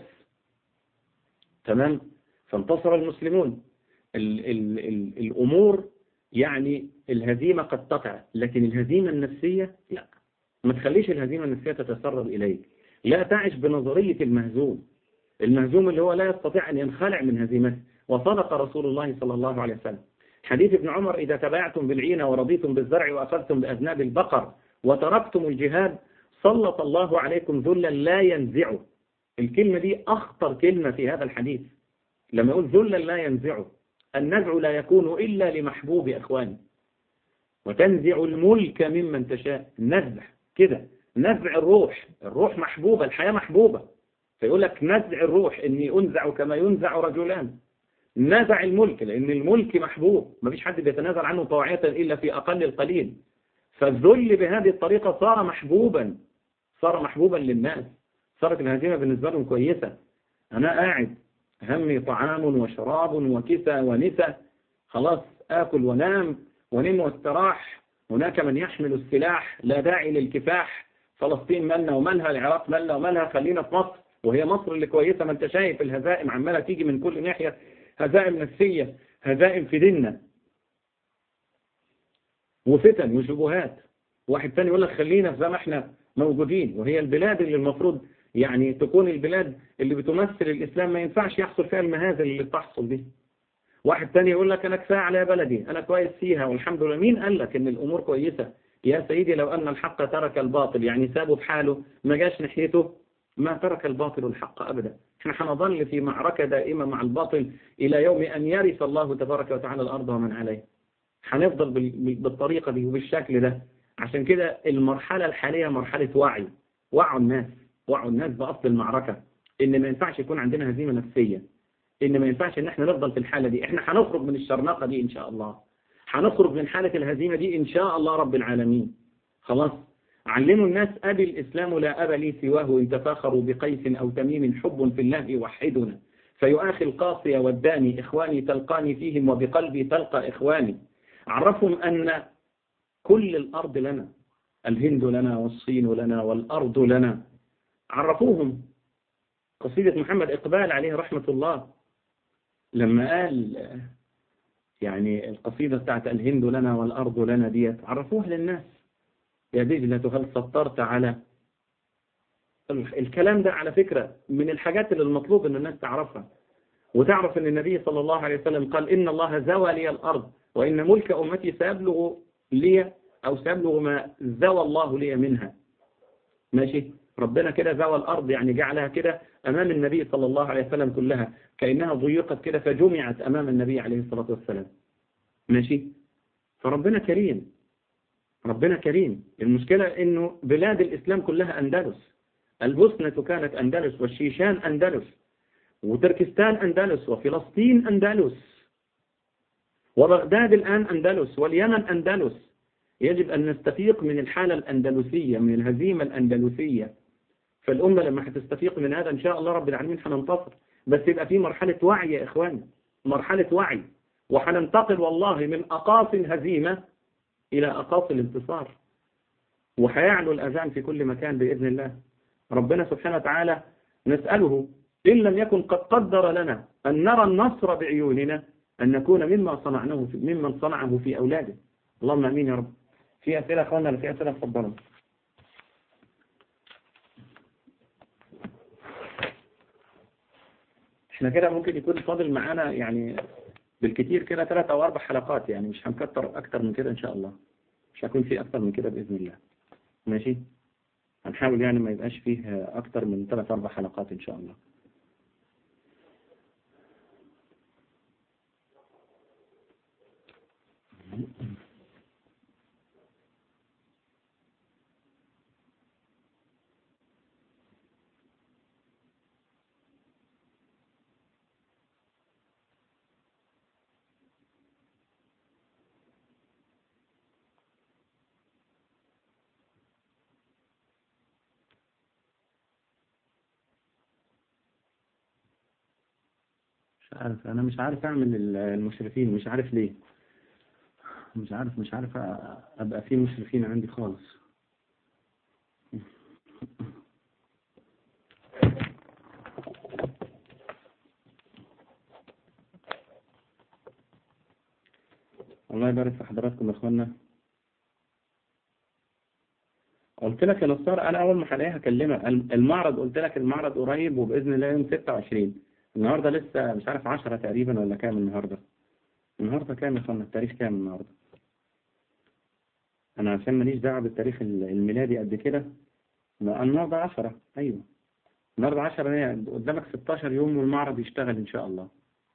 تمام فانتصر المسلمون ال ال ال الأمور يعني الهزيمة قد تقع لكن الهزيمة النفسية لا ما تخليش الهزيمة النفسية تتسرب إليك لا تعش بنظرية المهزوم المهزوم اللي هو لا يستطيع أن ينخلع من هزيمته وصدق رسول الله صلى الله عليه وسلم حديث ابن عمر إذا تبايعتم بالعين ورضيتم بالزرع وأخذتم بأذناب البقر وتركتم الجهاد سلط الله عليكم ذلا لا ينزعه الكلمة دي أخطر كلمة في هذا الحديث لما يقول ذلا لا ينزعه النزع لا يكون إلا لمحبوب إخواني وتنزع الملك ممن تشاء النزع كده نزع الروح الروح محبوبة الحياة محبوبة فيقول لك نزع الروح إني أنزع كما ينزع رجلان نزع الملك لأن الملك محبوب ما فيش حد بيتنازل عنه طواعية إلا في أقل القليل فالذل بهذه الطريقة صار محبوبا صار محبوبا للناس صارت الهزيمة بالنسبة لهم كويسة أنا قاعد همي طعام وشراب وكسى ونسى خلاص آكل ونام ونم واستراح هناك من يحمل السلاح لا داعي للكفاح فلسطين مالنا ومالها العراق مالنا ومالها خلينا في مصر وهي مصر اللي كويسة ما انت شايف الهزائم عمالة تيجي من كل ناحية هزائم نفسية هزائم في ديننا وفتن وشبهات واحد تاني يقول لك خلينا زي ما احنا موجودين وهي البلاد اللي المفروض يعني تكون البلاد اللي بتمثل الإسلام ما ينفعش يحصل فيها المهازل اللي بتحصل دي واحد تاني يقول لك أنا كفاية على بلدي أنا كويس فيها والحمد لله مين قال لك إن الأمور كويسة يا سيدي لو أن الحق ترك الباطل يعني سابه بحاله ما جاش ناحيته ما ترك الباطل الحق أبدا احنا هنظل في معركة دائمة مع الباطل إلى يوم أن يرث الله تبارك وتعالى الأرض ومن عليها هنفضل بالطريقة دي وبالشكل ده عشان كده المرحلة الحالية مرحلة وعي وعوا الناس وعوا الناس بأصل المعركة إن ما ينفعش يكون عندنا هزيمة نفسية إن ما ينفعش إن احنا نفضل في الحالة دي احنا هنخرج من الشرنقة دي إن شاء الله هنخرج من حالة الهزيمة دي إن شاء الله رب العالمين خلاص علموا الناس أبي الإسلام لا أبا لي سواه إن تفاخروا بقيس أو تميم حب في الله يوحدنا فيؤاخي القاصي والداني إخواني تلقاني فيهم وبقلبي تلقى إخواني عرفهم أن كل الأرض لنا الهند لنا والصين لنا والأرض لنا عرفوهم قصيدة محمد إقبال عليه رحمة الله لما قال يعني القصيدة بتاعت الهند لنا والأرض لنا ديت عرفوها للناس يا دجلة هل سطرت على الكلام ده على فكرة من الحاجات اللي المطلوب ان الناس تعرفها وتعرف ان النبي صلى الله عليه وسلم قال إن الله زوى لي الأرض وإن ملك أمتي سيبلغ لي أو سيبلغ ما زوى الله لي منها ماشي ربنا كده زوى الأرض يعني جعلها كده أمام النبي صلى الله عليه وسلم كلها كأنها ضيقت كده فجمعت أمام النبي عليه الصلاة والسلام ماشي فربنا كريم ربنا كريم المشكلة انه بلاد الاسلام كلها اندلس البوسنة كانت اندلس والشيشان اندلس وتركستان اندلس وفلسطين اندلس وبغداد الان اندلس واليمن اندلس يجب ان نستفيق من الحالة الاندلسية من الهزيمة الاندلسية فالامة لما هتستفيق من هذا ان شاء الله رب العالمين هننتصر بس يبقى في مرحلة وعي يا اخواني مرحلة وعي وهننتقل والله من اقاصي الهزيمة إلى أقاصي الانتصار وحيعلو الأذان في كل مكان بإذن الله ربنا سبحانه وتعالى نسأله إن لم يكن قد قدر لنا أن نرى النصر بعيوننا أن نكون مما صنعناه في ممن صنعه في أولاده اللهم أمين يا رب في أسئلة أخوانا في أسئلة تفضلوا احنا كده ممكن يكون فاضل معانا يعني بالكتير كده ثلاث أو أربع حلقات يعني مش هنكتر أكتر من كده إن شاء الله مش هيكون فيه أكتر من كده بإذن الله ماشي هنحاول يعني ما يبقاش فيه أكتر من ثلاث أربع حلقات إن شاء الله مش عارف أنا مش عارف أعمل المشرفين مش عارف ليه مش عارف مش عارف أبقى في مشرفين عندي خالص الله يبارك في حضراتكم يا اخوانا قلت لك يا نصار انا اول ما هلاقيها هكلمك المعرض قلت لك المعرض قريب وباذن الله يوم 26 النهارده لسه مش عارف 10 تقريبا ولا كام النهارده النهارده كام يا اخوانا التاريخ كام النهارده انا عشان ماليش دعوه بالتاريخ الميلادي قد كده النهارده 10 ايوه النهارده 10 هي قدامك 16 يوم والمعرض يشتغل ان شاء الله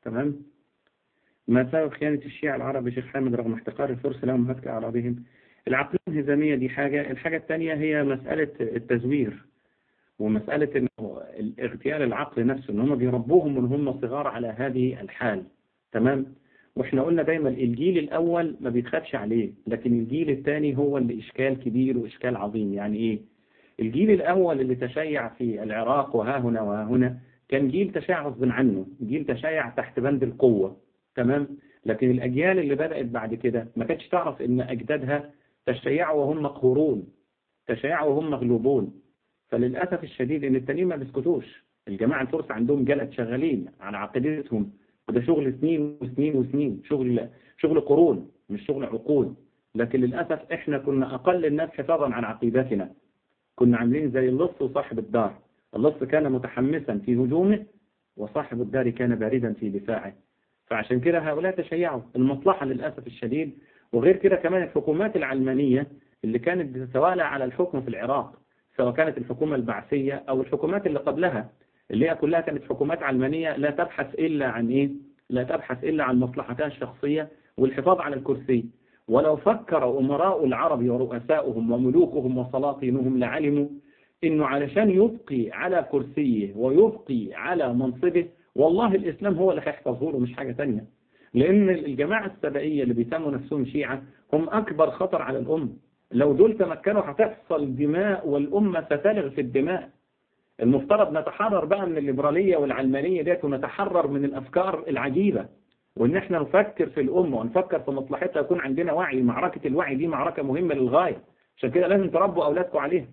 تمام ما سبب خيانة الشيعة العرب شيخ حامد رغم احتقار الفرس لهم هتك أعراضهم العقلية الانهزامية دي حاجة الحاجة الثانية هي مسألة التزوير ومسألة إنه اغتيال العقل نفسه إن هم بيربوهم من هم صغار على هذه الحال تمام واحنا قلنا دايما الجيل الأول ما بيتخافش عليه لكن الجيل الثاني هو اللي إشكال كبير وإشكال عظيم يعني إيه الجيل الأول اللي تشيع في العراق وها هنا وها هنا كان جيل تشيع غصب عنه جيل تشيع تحت بند القوة تمام لكن الأجيال اللي بدأت بعد كده ما كانتش تعرف إن أجدادها تشيعوا وهم مقهورون تشيعوا وهم مغلوبون فللأسف الشديد إن التانيين ما بيسكتوش الجماعة الفرس عندهم جلد شغالين على عقيدتهم وده شغل سنين وسنين وسنين شغل شغل قرون مش شغل عقود لكن للأسف إحنا كنا أقل الناس حفاظا عن عقيدتنا كنا عاملين زي اللص وصاحب الدار اللص كان متحمسا في هجومه وصاحب الدار كان باردا في دفاعه فعشان كده هؤلاء تشيعوا المصلحة للأسف الشديد وغير كده كمان الحكومات العلمانية اللي كانت بتتوالى على الحكم في العراق سواء كانت الحكومة البعثية أو الحكومات اللي قبلها اللي هي كلها كانت حكومات علمانية لا تبحث إلا عن إيه لا تبحث إلا عن مصلحتها الشخصية والحفاظ على الكرسي ولو فكر أمراء العرب ورؤساؤهم وملوكهم وسلاطينهم لعلموا إنه علشان يبقي على كرسيه ويبقي على منصبه والله الإسلام هو اللي هيحفظه له مش حاجة تانية لأن الجماعة السبائية اللي بيسموا نفسهم شيعة هم أكبر خطر على الأمة لو دول تمكنوا هتحصل دماء والأمة ستلغ في الدماء المفترض نتحرر بقى من الليبرالية والعلمانية ديت ونتحرر من الأفكار العجيبة وإن احنا نفكر في الأمة ونفكر في مصلحتها يكون عندنا وعي معركة الوعي دي معركة مهمة للغاية عشان كده لازم تربوا أولادكم عليها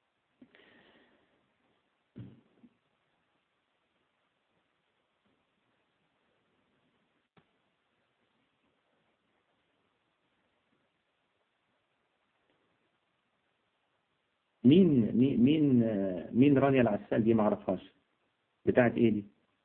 مين مين مين مين رانيا العسال دي ما اعرفهاش بتاعت ايه دي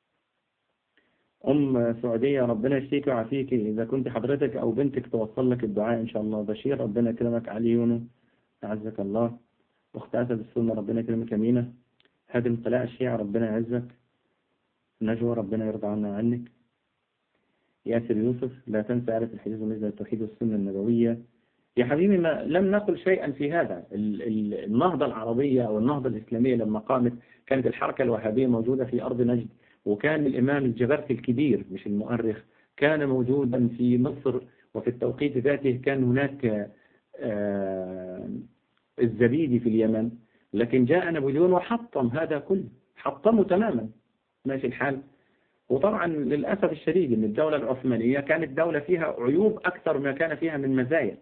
ام سعوديه ربنا يشفيك ويعافيك اذا كنت حضرتك او بنتك توصل لك الدعاء ان شاء الله بشير ربنا يكرمك علي يونو اعزك الله اخت اسد السنه ربنا يكرمك يمينه هادم طلاء الشيعة ربنا يعزك نجوى ربنا يرضى عنا عنك ياسر يوسف لا تنسى آلة الحديث بالنسبة للتوحيد والسنة النبوية يا حبيبي ما لم نقل شيئا في هذا النهضة العربية أو النهضة الإسلامية لما قامت كانت الحركة الوهابية موجودة في أرض نجد وكان الإمام الجبرتي الكبير مش المؤرخ كان موجودا في مصر وفي التوقيت ذاته كان هناك الزبيدي في اليمن لكن جاء نابليون وحطم هذا كله حطمه تماما ماشي الحال وطبعا للأسف الشديد أن الدولة العثمانية كانت دولة فيها عيوب أكثر ما كان فيها من مزايا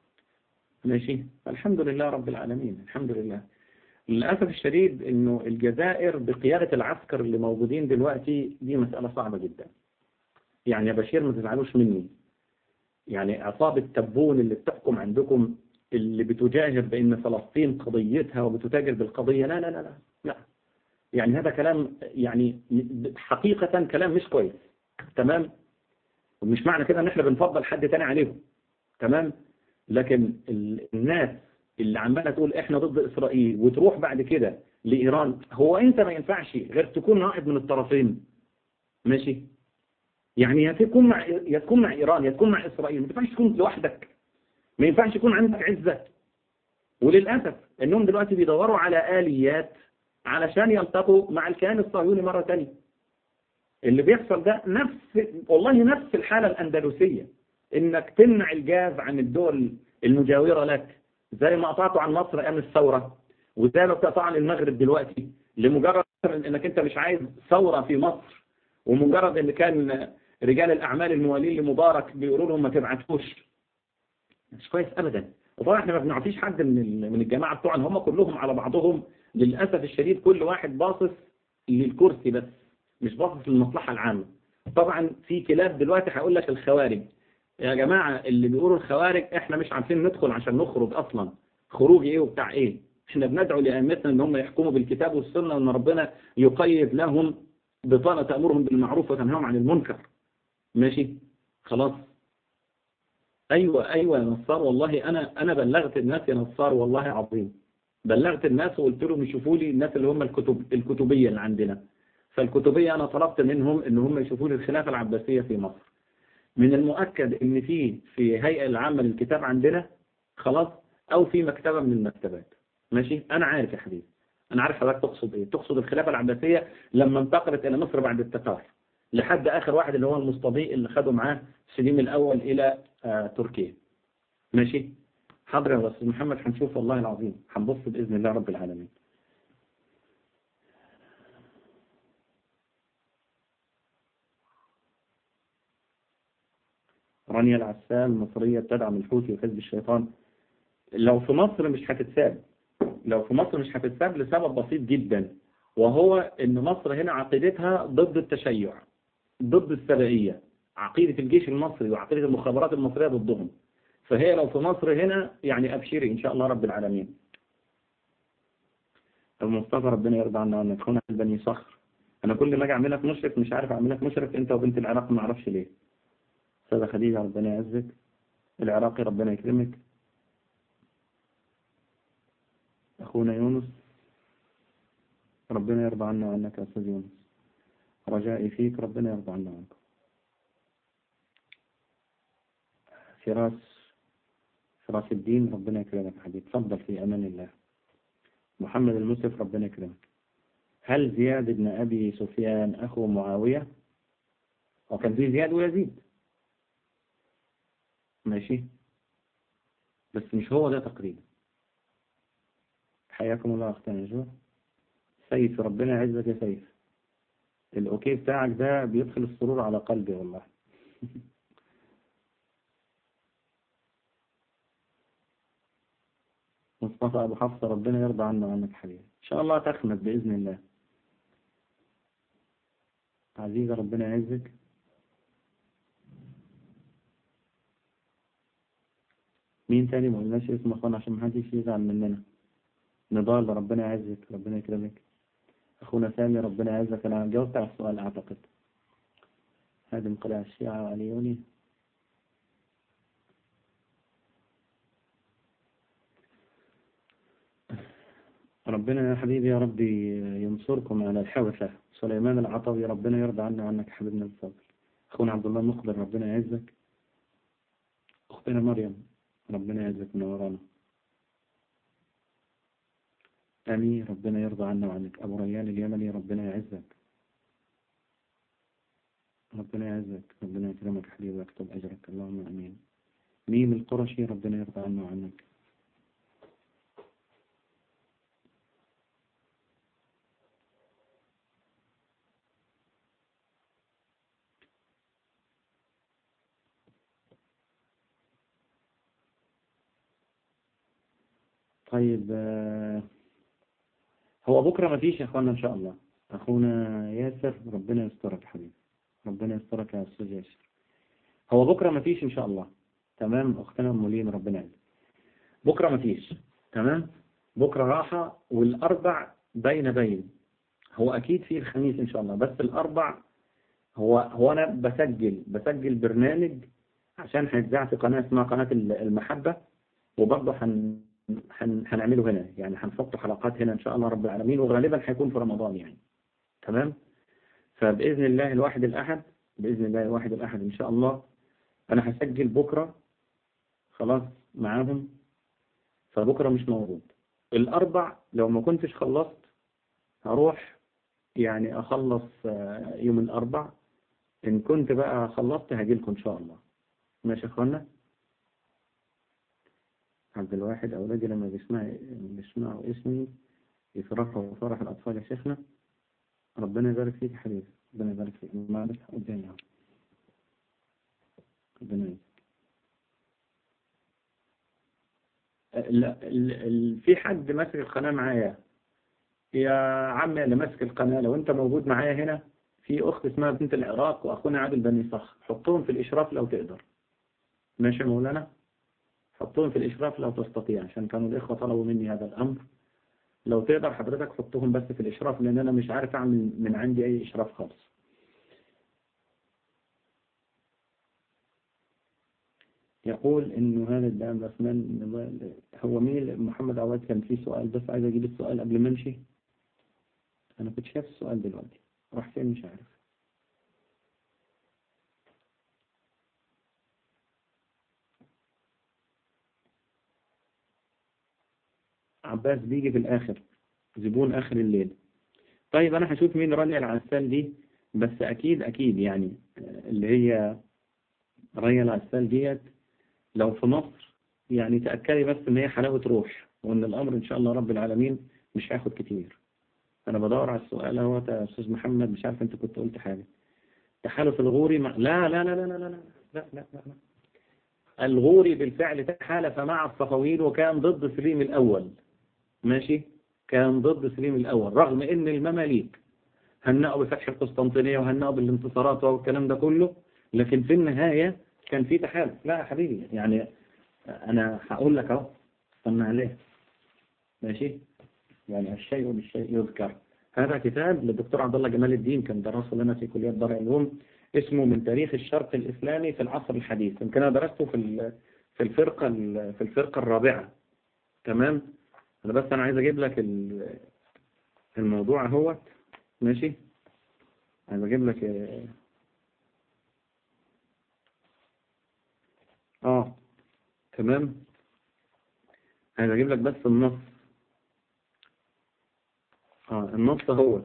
ماشي الحمد لله رب العالمين الحمد لله للأسف الشديد أنه الجزائر بقيادة العسكر اللي موجودين دلوقتي دي مسألة صعبة جدا يعني يا بشير ما تزعلوش مني يعني عصابة تبون اللي بتحكم عندكم اللي بتجاهر بأن فلسطين قضيتها وبتتاجر بالقضية لا لا لا لا, لا. يعني هذا كلام يعني حقيقة كلام مش كويس تمام ومش معنى كده ان احنا بنفضل حد تاني عليهم تمام لكن الناس اللي عمالة تقول احنا ضد اسرائيل وتروح بعد كده لإيران هو انت ما ينفعش غير تكون نائب من الطرفين ماشي يعني يا تكون مع يا تكون مع ايران يا تكون مع اسرائيل ما ينفعش تكون لوحدك ما ينفعش يكون عندك عزة وللأسف انهم دلوقتي بيدوروا على آليات علشان يلتقوا مع الكيان الصهيوني مرة تانية اللي بيحصل ده نفس والله نفس الحالة الأندلسية انك تمنع الجاز عن الدول المجاورة لك زي ما قطعته عن مصر ايام الثورة وزي ما بتقطع عن المغرب دلوقتي لمجرد انك انت مش عايز ثورة في مصر ومجرد ان كان رجال الاعمال الموالين لمبارك بيقولوا لهم ما تبعتوش مش كويس ابدا وطبعا احنا ما بنعطيش حد من من الجماعه بتوعنا هم كلهم على بعضهم للاسف الشديد كل واحد باصص للكرسي بس مش باصص للمصلحه العامه طبعا في كلاب دلوقتي هيقول لك الخوارج يا جماعه اللي بيقولوا الخوارج احنا مش عارفين ندخل عشان نخرج اصلا خروج ايه وبتاع ايه احنا بندعو لائمتنا ان هم يحكموا بالكتاب والسنه وان ربنا يقيد لهم بطانه تامرهم بالمعروف وتنهاهم عن المنكر ماشي خلاص ايوه ايوه يا نصار والله انا انا بلغت الناس يا نصار والله عظيم بلغت الناس وقلت لهم يشوفوا لي الناس اللي هم الكتب الكتبيه اللي عندنا فالكتبية أنا طلبت منهم إن هم يشوفوا لي الخلافة العباسية في مصر من المؤكد إن في في هيئة العامة للكتاب عندنا خلاص أو في مكتبة من المكتبات ماشي أنا عارف يا حبيبي أنا عارف حضرتك تقصد إيه تقصد الخلافة العباسية لما انتقلت إلى مصر بعد التتار لحد آخر واحد اللي هو المصطبي اللي خدوا معاه سليم الأول إلى آه تركيا ماشي حاضر يا أستاذ محمد هنشوف والله العظيم هنبص بإذن الله رب العالمين رانيا العسال مصرية تدعم الحوثي وحزب الشيطان لو في مصر مش هتتساب لو في مصر مش هتتساب لسبب بسيط جدا وهو ان مصر هنا عقيدتها ضد التشيع ضد السبائية عقيدة الجيش المصري وعقيدة المخابرات المصرية ضدهم فهي لو في مصر هنا يعني أبشري إن شاء الله رب العالمين أبو مصطفى ربنا يرضى عنا وعنك هنا بني صخر أنا كل ما أجي أعملك مشرف مش عارف أعملك مشرف أنت وبنت العراق ما أعرفش ليه أستاذة خديجة ربنا يعزك العراقي ربنا يكرمك أخونا يونس ربنا يرضى عنا وعنك يا أستاذ يونس رجائي فيك ربنا يرضى عنا وعنك فراس فراس الدين ربنا يكرمك يا حبيبي تفضل في أمان الله محمد المسلف ربنا يكرمك هل زياد بن أبي سفيان أخو معاوية وكان في زياد ويزيد ماشي بس مش هو ده تقريبا حياكم الله أختنا نجوى سيف ربنا يعزك يا سيف الأوكي بتاعك ده بيدخل السرور على قلبي والله مصطفى أبو حفصة ربنا يرضى عنا وعنك حبيبي إن شاء الله تخمد بإذن الله عزيزة ربنا يعزك مين تاني ما قلناش اسم اخوانا عشان محدش يزعل مننا نضال ربنا يعزك ربنا يكرمك اخونا سامي ربنا يعزك انا جاوبت على السؤال اعتقد هذه قلع الشيعة وعليوني ربنا يا حبيبي يا ربي ينصركم على الحوثة سليمان العطوي ربنا يرضى عنا وعنك حبيبنا الفاضل أخونا عبد الله مقبل ربنا يعزك أختنا مريم ربنا يعزك منورانا أمي ربنا يرضى عنا وعنك أبو ريان اليمني ربنا يعزك ربنا يعزك ربنا يكرمك حبيبي ويكتب أجرك اللهم أمين ميم القرشي ربنا يرضى عنا وعنك طيب هو بكرة ما فيش يا اخوانا ان شاء الله اخونا ياسر ربنا يسترك حبيبي ربنا يسترك يا استاذ ياسر هو بكرة ما فيش ان شاء الله تمام اختنا مولين ربنا يعزك بكرة ما فيش تمام بكرة راحة والاربع بين بين هو اكيد في الخميس ان شاء الله بس الاربع هو هو انا بسجل بسجل برنامج عشان هيتذاع في قناة اسمها قناة المحبة وبرضه هن هنعمله هنا يعني هنحط حلقات هنا إن شاء الله رب العالمين وغالبا هيكون في رمضان يعني تمام فبإذن الله الواحد الأحد بإذن الله الواحد الأحد إن شاء الله أنا هسجل بكرة خلاص معاهم فبكرة مش موجود الأربع لو ما كنتش خلصت هروح يعني أخلص يوم الأربع إن كنت بقى خلصت هجيلكم إن شاء الله ماشي يا أخوانا عبد الواحد أولادي لما بيسمعوا بيسمعوا اسمي يفرحوا فرح الأطفال يا شيخنا ربنا يبارك فيك يا حبيبي ربنا يبارك فيك ما عرفت قدامي ربنا يبارك لا في حد ماسك القناة معايا يا عمي اللي ماسك القناة لو انت موجود معايا هنا في اخت اسمها بنت العراق واخونا عادل بني صخر حطهم في الاشراف لو تقدر ماشي يا مولانا حطهم في الإشراف لو تستطيع عشان كانوا الإخوة طلبوا مني هذا الأمر لو تقدر حضرتك حطهم بس في الإشراف لأن أنا مش عارف أعمل من عندي أي إشراف خالص يقول إنه هذا الدعم رسمان هو مين محمد عواد كان فيه سؤال بس عايز أجيب السؤال قبل ما أمشي أنا كنت شايف السؤال دلوقتي راح فين مش عارف عباس بيجي في الآخر زبون آخر الليل طيب أنا هشوف مين رانيا العسال دي بس أكيد أكيد يعني اللي هي رانيا العسال ديت لو في مصر يعني تأكدي بس إن هي حلاوة روح وإن الأمر إن شاء الله رب العالمين مش هياخد كتير أنا بدور على السؤال هو يا أستاذ محمد مش عارف أنت كنت قلت حاجة تحالف الغوري مع لا لا لا لا لا لا لا لا لا, لا, لا. الغوري بالفعل تحالف مع الصفويين وكان ضد سليم الأول ماشي كان ضد سليم الأول رغم ان المماليك هنأوا بفتح القسطنطينية وهنأوا بالانتصارات والكلام ده كله لكن في النهاية كان في تحالف لا يا حبيبي يعني أنا هقول لك أهو استنى عليه ماشي يعني الشيء بالشيء يذكر هذا كتاب للدكتور عبد الله جمال الدين كان درسه لنا في كلية دار العلوم اسمه من تاريخ الشرق الإسلامي في العصر الحديث يمكن أنا درسته في في الفرقة في الفرقة الرابعة تمام أنا بس أنا عايز أجيب لك الموضوع اهوت ماشي عايز أجيب لك آه تمام عايز أجيب لك بس النص آه النص اهوت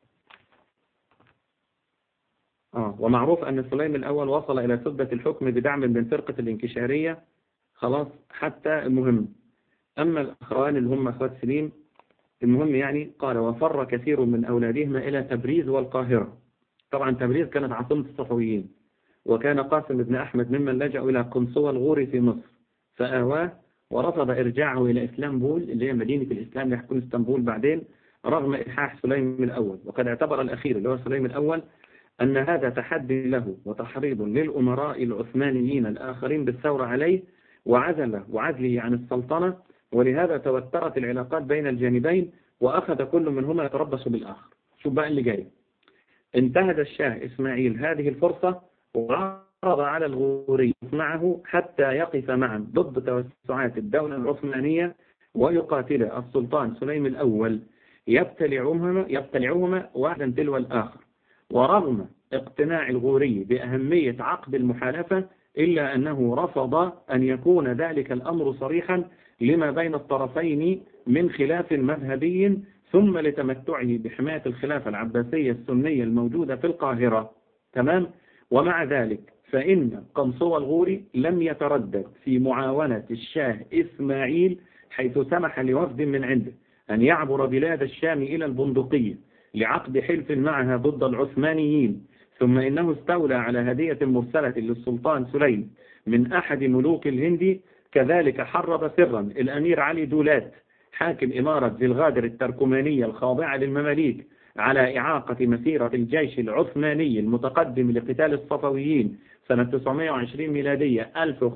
آه ومعروف أن سليم الأول وصل إلى سدة الحكم بدعم من فرقة الانكشارية خلاص حتى المهم أما الأخوان اللي هم أخوات سليم المهم يعني قال وفر كثير من أولادهما إلى تبريز والقاهرة طبعا تبريز كانت عاصمة الصفويين وكان قاسم بن أحمد ممن لجأوا إلى قنصوة الغوري في مصر فآواه ورفض إرجاعه إلى إسلامبول اللي هي مدينة الإسلام اللي هتكون اسطنبول بعدين رغم إلحاح سليم الأول وقد اعتبر الأخير اللي هو سليم الأول أن هذا تحدي له وتحريض للأمراء العثمانيين الآخرين بالثورة عليه وعزله وعزله عن السلطنة ولهذا توترت العلاقات بين الجانبين وأخذ كل منهما يتربص بالآخر شوف بقى اللي جاي انتهز الشاه إسماعيل هذه الفرصة وعرض على الغوري معه حتى يقف معا ضد توسعات الدولة العثمانية ويقاتل السلطان سليم الأول يبتلعهما, يبتلعهما واحدا تلو الآخر ورغم اقتناع الغوري بأهمية عقد المحالفة إلا أنه رفض أن يكون ذلك الأمر صريحا لما بين الطرفين من خلاف مذهبي ثم لتمتعه بحماية الخلافة العباسية السنية الموجودة في القاهرة تمام ومع ذلك فإن قنصوى الغوري لم يتردد في معاونة الشاه إسماعيل حيث سمح لوفد من عنده أن يعبر بلاد الشام إلى البندقية لعقد حلف معها ضد العثمانيين ثم إنه استولى على هدية مرسلة للسلطان سليم من أحد ملوك الهند كذلك حرض سرا الأمير علي دولات حاكم إمارة ذي الغادر التركمانية الخاضعة للمماليك على إعاقة مسيرة الجيش العثماني المتقدم لقتال الصفويين سنة 920 ميلادية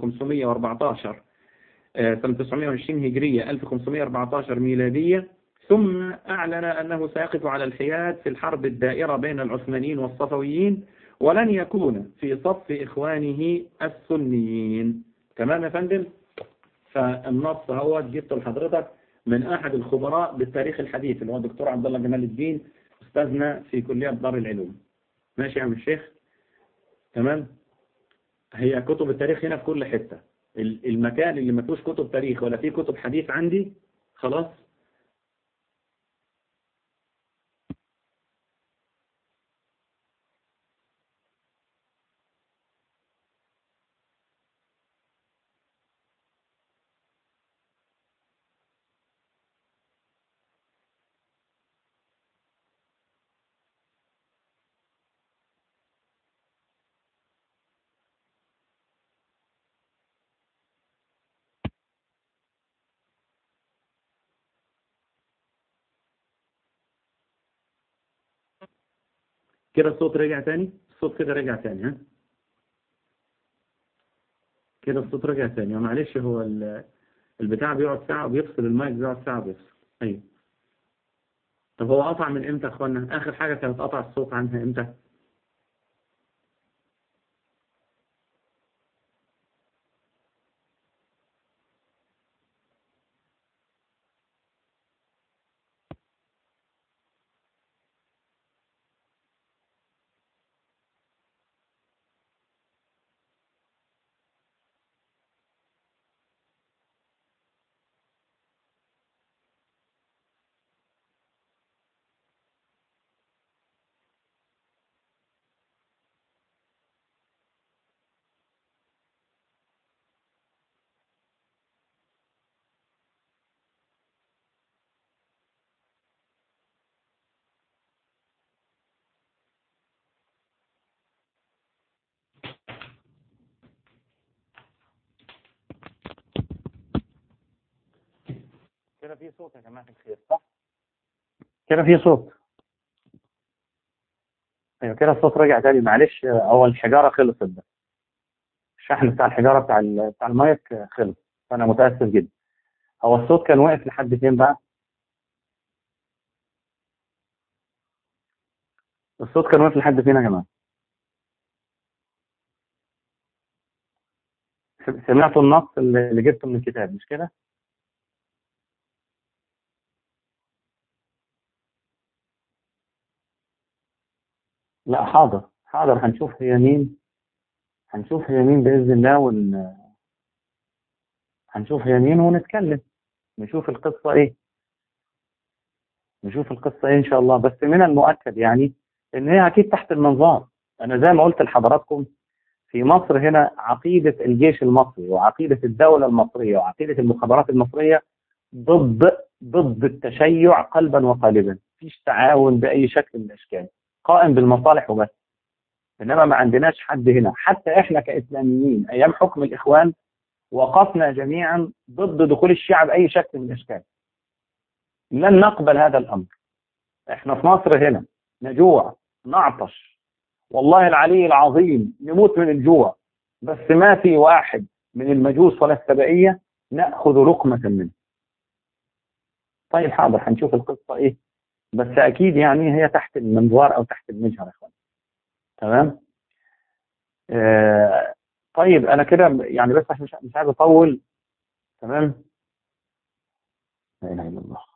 1514 سنة 920 هجرية 1514 ميلادية ثم أعلن أنه سيقف على الحياد في الحرب الدائرة بين العثمانيين والصفويين ولن يكون في صف إخوانه السنيين تمام يا فندم فالنص هو جبته لحضرتك من أحد الخبراء بالتاريخ الحديث اللي هو الدكتور عبد الله جمال الدين أستاذنا في كلية دار العلوم ماشي يا عم الشيخ تمام هي كتب التاريخ هنا في كل حتة المكان اللي ما فيهوش كتب تاريخ ولا فيه كتب حديث عندي خلاص كده الصوت رجع تاني الصوت كده رجع تاني ها كده الصوت رجع تاني معلش هو البتاع بيقعد ساعة وبيفصل المايك بيقعد ساعة وبيفصل ايوه طب هو قطع من امتى يا اخوانا اخر حاجة كانت قطع الصوت عنها امتى كده في صوت يا جماعة الخير صح؟ كده في صوت ايوه كده الصوت رجع تاني معلش هو الحجارة خلصت ده الشحن بتاع الحجارة بتاع ال- بتاع المايك خلص فأنا متأسف جدا هو الصوت كان واقف لحد فين بقى؟ الصوت كان واقف لحد فين يا جماعة؟ سمعتوا النص اللي اللي جبته من الكتاب مش كده؟ لا حاضر حاضر هنشوف هي مين هنشوف هي مين بإذن الله ون... هنشوف هي مين ونتكلم نشوف القصة ايه نشوف القصة ايه ان شاء الله بس من المؤكد يعني ان هي اكيد تحت المنظار انا زي ما قلت لحضراتكم في مصر هنا عقيدة الجيش المصري وعقيدة الدولة المصرية وعقيدة المخابرات المصرية ضد ضد التشيع قلبا وقالبا مفيش تعاون بأي شكل من الأشكال قائم بالمصالح وبس إنما ما عندناش حد هنا حتى إحنا كإسلاميين أيام حكم الإخوان وقفنا جميعا ضد دخول الشيعة بأي شكل من الأشكال لن نقبل هذا الأمر إحنا في مصر هنا نجوع نعطش والله العلي العظيم نموت من الجوع بس ما في واحد من المجوس ولا السبائية نأخذ لقمة منه طيب حاضر هنشوف القصة إيه بس أكيد يعني هي تحت المنظار أو تحت المجهر يا إخوان تمام آه طيب أنا كده يعني بس عشان مش مش عايز أطول تمام لا إله إلا الله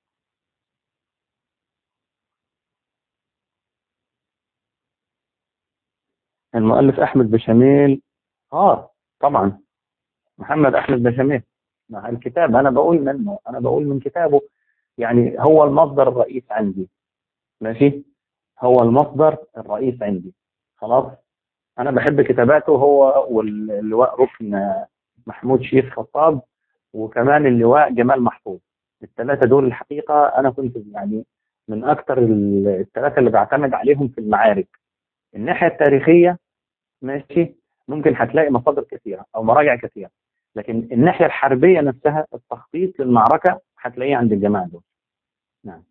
المؤلف أحمد بشاميل آه طبعا محمد أحمد بشاميل مع الكتاب أنا بقول منه أنا بقول من كتابه يعني هو المصدر الرئيس عندي ماشي هو المصدر الرئيس عندي خلاص أنا بحب كتاباته هو واللواء ركن محمود شيخ خطاب وكمان اللواء جمال محفوظ الثلاثة دول الحقيقة أنا كنت يعني من أكثر الثلاثة اللي بعتمد عليهم في المعارك الناحية التاريخية ماشي ممكن هتلاقي مصادر كثيرة أو مراجع كثيرة لكن الناحية الحربية نفسها التخطيط للمعركة هتلاقيه عند الجماعة دول نعم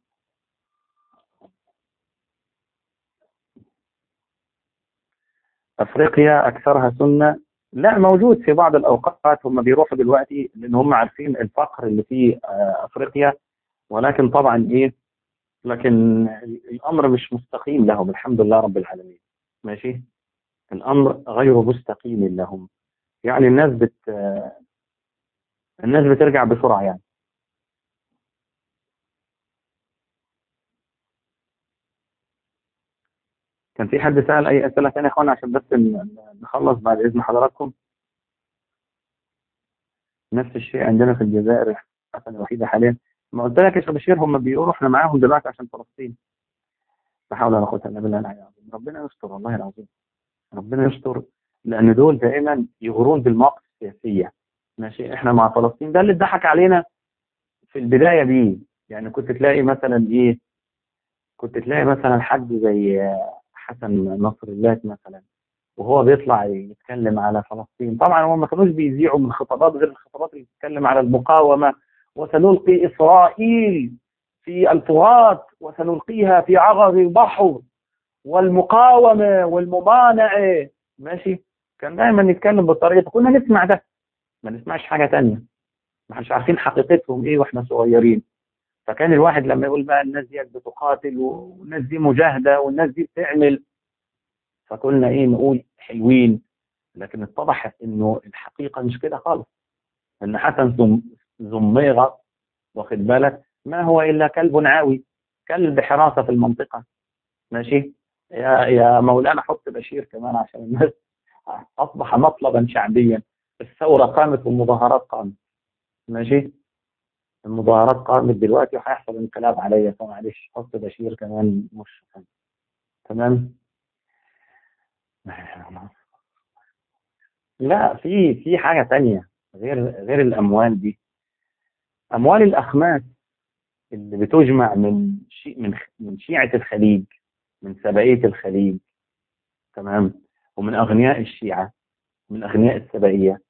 أفريقيا أكثرها سنة لا موجود في بعض الأوقات هم بيروحوا دلوقتي لأن هم عارفين الفقر اللي في أفريقيا ولكن طبعا إيه لكن الأمر مش مستقيم لهم الحمد لله رب العالمين ماشي الأمر غير مستقيم لهم يعني الناس بت الناس بترجع بسرعة يعني كان في حد سأل أي أسئلة ثانية يا إخوانا عشان بس نخلص بعد إذن حضراتكم نفس الشيء عندنا في الجزائر الحسنة الوحيدة حاليا ما قلت لك يا شيخ بشير هم بيقولوا احنا معاهم دلوقتي عشان فلسطين لا حول ولا قوة إلا بالله العلي العظيم ربنا يستر والله العظيم ربنا يستر لأن دول دائما يغرون بالمواقف السياسية ماشي احنا مع فلسطين ده اللي اتضحك علينا في البداية بيه يعني كنت تلاقي مثلا ايه كنت تلاقي مثلا حد زي حسن نصر الله مثلا وهو بيطلع يتكلم على فلسطين طبعا هم ما كانوش بيذيعوا من خطابات غير الخطابات اللي بتتكلم على المقاومة وسنلقي إسرائيل في الفرات وسنلقيها في عغر البحر والمقاومة والممانعة ماشي كان دايما يتكلم بالطريقة كنا نسمع ده ما نسمعش حاجة تانية ما احناش عارفين حقيقتهم ايه واحنا صغيرين فكان الواحد لما يقول بقى الناس دي بتقاتل والناس دي مجاهدة والناس دي بتعمل فكنا ايه نقول حلوين لكن اتضح انه الحقيقة مش كده خالص ان حسن زميغة واخد بالك ما هو الا كلب عاوي كلب حراسة في المنطقة ماشي يا يا مولانا حط بشير كمان عشان الناس اصبح مطلبا شعبيا الثورة قامت والمظاهرات قامت ماشي المظاهرات قامت دلوقتي وهيحصل انقلاب عليا فمعلش حط بشير كمان مش تمام لا في في حاجة تانية غير غير الأموال دي أموال الأخماس اللي بتجمع من شي من من شيعة الخليج من سبائية الخليج تمام ومن أغنياء الشيعة من أغنياء السبائية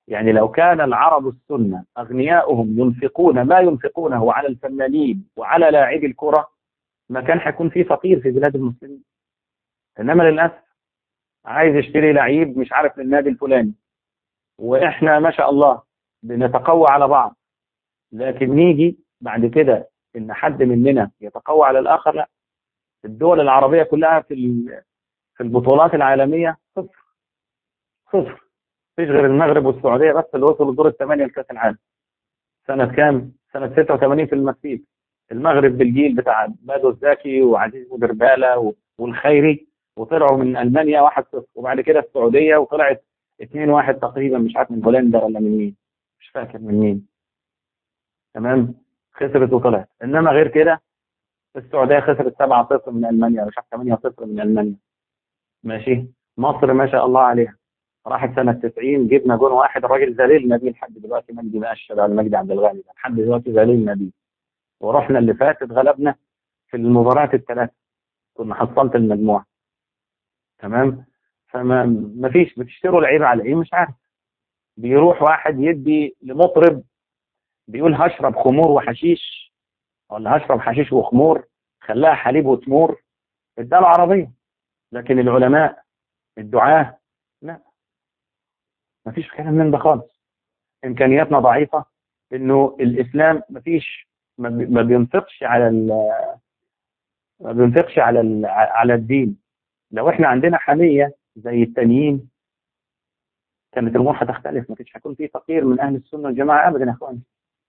يعني لو كان العرب السنة أغنياؤهم ينفقون ما ينفقونه على الفنانين وعلى لاعبي الكرة ما كان حيكون في فقير في بلاد المسلمين إنما للأسف عايز يشتري لعيب مش عارف للنادي الفلاني وإحنا ما شاء الله بنتقوى على بعض لكن نيجي بعد كده إن حد مننا يتقوى على الآخر لا الدول العربية كلها في في البطولات العالمية صفر صفر فيش غير المغرب والسعودية بس اللي وصلوا الدور الثمانية لكأس العالم سنة كام؟ سنة 86 في المكسيك المغرب بالجيل بتاع بادو الزاكي وعزيز بودربالة والخيري وطلعوا من ألمانيا 1-0 وبعد كده السعودية وطلعت 2-1 تقريبا مش عارف من هولندا ولا من مين مش فاكر من مين تمام خسرت وطلعت انما غير كده السعودية خسرت 7-0 من ألمانيا مش عارف 8-0 من ألمانيا ماشي مصر ما شاء الله عليها راحت سنة 90 جبنا جون واحد الراجل ذليلنا بيه لحد دلوقتي مجدي مقشر على مجدي عبد الغني لحد دلوقتي ذليلنا بيه ورحنا اللي فات اتغلبنا في المباريات الثلاثة كنا حصلت المجموعة تمام فما ما فيش بتشتروا لعيبة على ايه مش عارف بيروح واحد يدي لمطرب بيقول هشرب خمور وحشيش ولا هشرب حشيش وخمور خلاها حليب وتمور اداله عربية لكن العلماء الدعاة لا ما فيش كلام من ده خالص امكانياتنا ضعيفة انه الاسلام ما فيش ما بينفقش على ما بينفقش على على الدين لو احنا عندنا حمية زي التانيين كانت الامور هتختلف ما كانش هيكون في فقير من اهل السنه والجماعه ابدا يا اخواني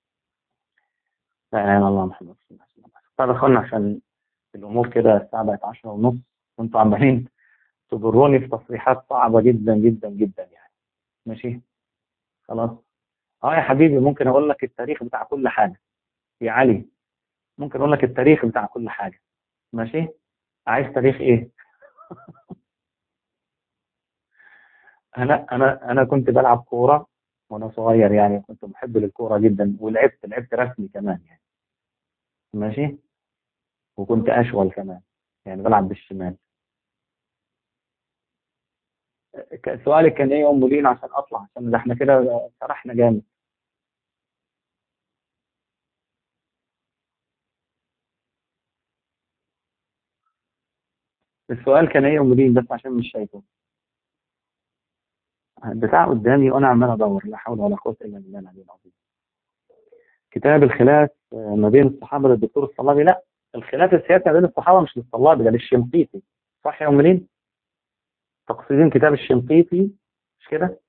لا اله الا الله محمد رسول الله صلى الله عليه وسلم طيب يا اخوانا عشان الامور كده الساعه بقت 10 ونص وانتوا عمالين تضروني في تصريحات صعبه جدا جدا جدا يعني ماشي خلاص اه يا حبيبي ممكن اقول لك التاريخ بتاع كل حاجه يا علي ممكن اقول لك التاريخ بتاع كل حاجه ماشي عايز تاريخ ايه انا انا انا كنت بلعب كوره وانا صغير يعني كنت محب للكوره جدا ولعبت لعبت رسمي كمان يعني ماشي وكنت اشول كمان يعني بلعب بالشمال سؤالك كان ايه يا ام لينا عشان اطلع عشان ده احنا كده سرحنا جامد السؤال كان ايه يا ام لينا بس عشان مش شايفه بتاع قدامي وانا عمال ادور لا حول ولا قوه الا بالله العلي العظيم كتاب الخلاف ما بين الصحابه للدكتور الصلابي لا الخلاف السياسي ما بين الصحابه مش للصلابي ده للشنقيطي صح يا ام لين تقصدين كتاب الشنقيطي مش كده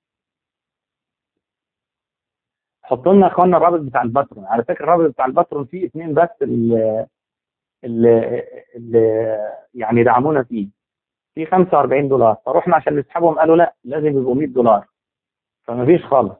حطوا لنا يا اخوانا الرابط بتاع الباترون على فكره الرابط بتاع الباترون فيه اثنين بس اللي, اللي, اللي يعني دعمونا فيه في 45 دولار فروحنا عشان نسحبهم قالوا لا لازم يبقوا 100 دولار فما فيش خالص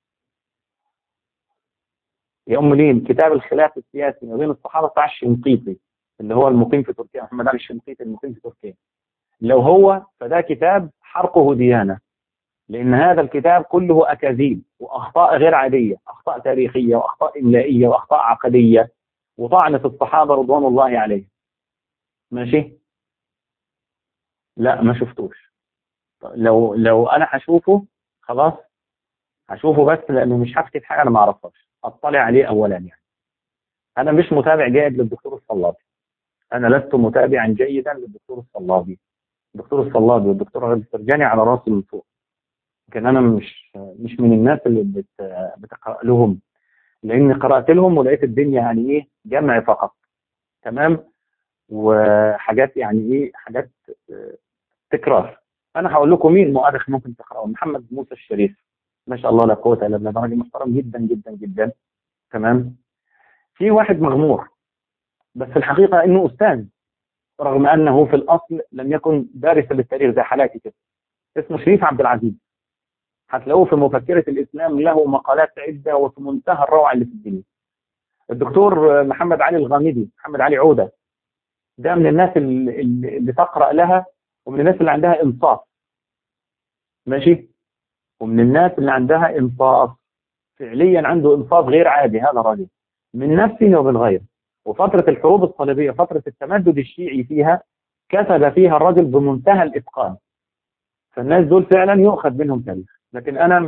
يا ام لين كتاب الخلاف السياسي ما بين الصحابه بتاع الشنقيطي اللي هو المقيم في تركيا محمد علي الشنقيطي المقيم في تركيا لو هو فده كتاب حرقه ديانه لان هذا الكتاب كله اكاذيب واخطاء غير عاديه اخطاء تاريخيه واخطاء املائيه واخطاء عقديه وطعن في الصحابه رضوان الله عليهم ماشي لا ما شفتوش لو لو انا هشوفه خلاص هشوفه بس لانه مش هكتب حاجه انا ما اعرفهاش اطلع عليه اولا يعني انا مش متابع جيد للدكتور الصلابي انا لست متابعا جيدا للدكتور الصلابي الدكتور الصلابي والدكتور غالب السرجاني على راسي من فوق لكن انا مش مش من الناس اللي بت بتقرا لهم لاني قرات لهم ولقيت الدنيا يعني ايه جمع فقط تمام وحاجات يعني ايه حاجات تكرار انا هقول لكم مين مؤرخ ممكن تقراه محمد موسى الشريف ما شاء الله لا قوه الا بالله راجل محترم جدا جدا جدا تمام في واحد مغمور بس في الحقيقه انه استاذ رغم انه في الاصل لم يكن دارسا للتاريخ زي حالاتي كده اسمه شريف عبد العزيز هتلاقوه في مفكره الاسلام له مقالات عده وفي منتهى الروعه اللي في الدنيا الدكتور محمد علي الغامدي محمد علي عوده ده من الناس اللي, اللي تقرا لها ومن الناس اللي عندها انصاف ماشي ومن الناس اللي عندها انصاف فعليا عنده انصاف غير عادي هذا الرجل من نفسه ومن غيره وفترة الحروب الصليبية فترة التمدد الشيعي فيها كتب فيها الرجل بمنتهى الإتقان فالناس دول فعلا يؤخذ منهم تاريخ لكن أنا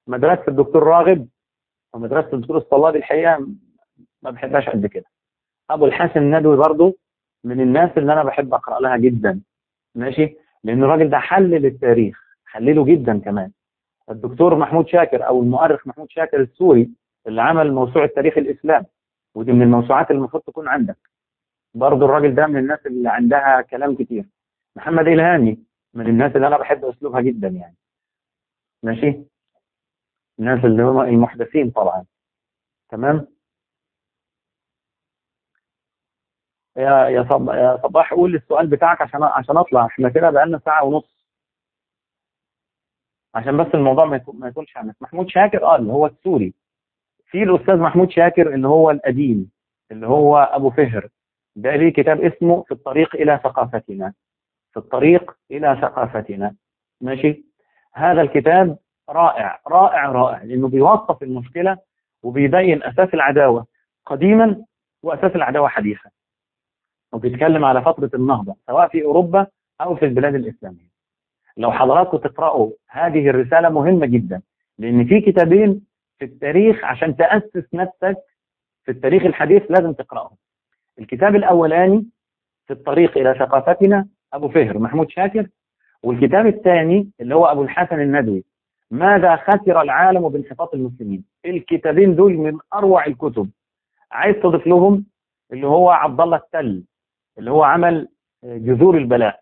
مدرسة الدكتور راغب ومدرسة الدكتور الصلابي الحقيقة ما بحبهاش قد كده أبو الحسن الندوي برضو من الناس اللي أنا بحب أقرأ لها جدا ماشي لأن الراجل ده حلل التاريخ حلله جدا كمان الدكتور محمود شاكر أو المؤرخ محمود شاكر السوري اللي عمل موسوعة تاريخ الإسلام ودي من الموسوعات اللي المفروض تكون عندك برضو الراجل ده من الناس اللي عندها كلام كتير محمد إلهامي من الناس اللي أنا بحب أسلوبها جدا يعني ماشي الناس اللي هم المحدثين طبعا تمام يا يا صب... يا صباح قول السؤال بتاعك عشان عشان اطلع احنا كده بقالنا ساعة ونص عشان بس الموضوع ما يكون- ما يكونش عنك محمود شاكر اه اللي هو السوري في الاستاذ محمود شاكر اللي هو القديم اللي هو ابو فهر ده ليه كتاب اسمه في الطريق الى ثقافتنا في الطريق الى ثقافتنا ماشي هذا الكتاب رائع رائع رائع لانه بيوصف المشكله وبيبين اساس العداوه قديما واساس العداوه حديثا وبيتكلم على فتره النهضه سواء في اوروبا او في البلاد الاسلاميه لو حضراتكم تقرأوا هذه الرسالة مهمة جدا لأن في كتابين في التاريخ عشان تأسس نفسك في التاريخ الحديث لازم تقرأهم الكتاب الأولاني في الطريق إلى ثقافتنا أبو فهر محمود شاكر والكتاب الثاني اللي هو أبو الحسن الندوي ماذا خسر العالم بانحطاط المسلمين الكتابين دول من أروع الكتب عايز تضيف لهم اللي هو عبد الله التل اللي هو عمل جذور البلاء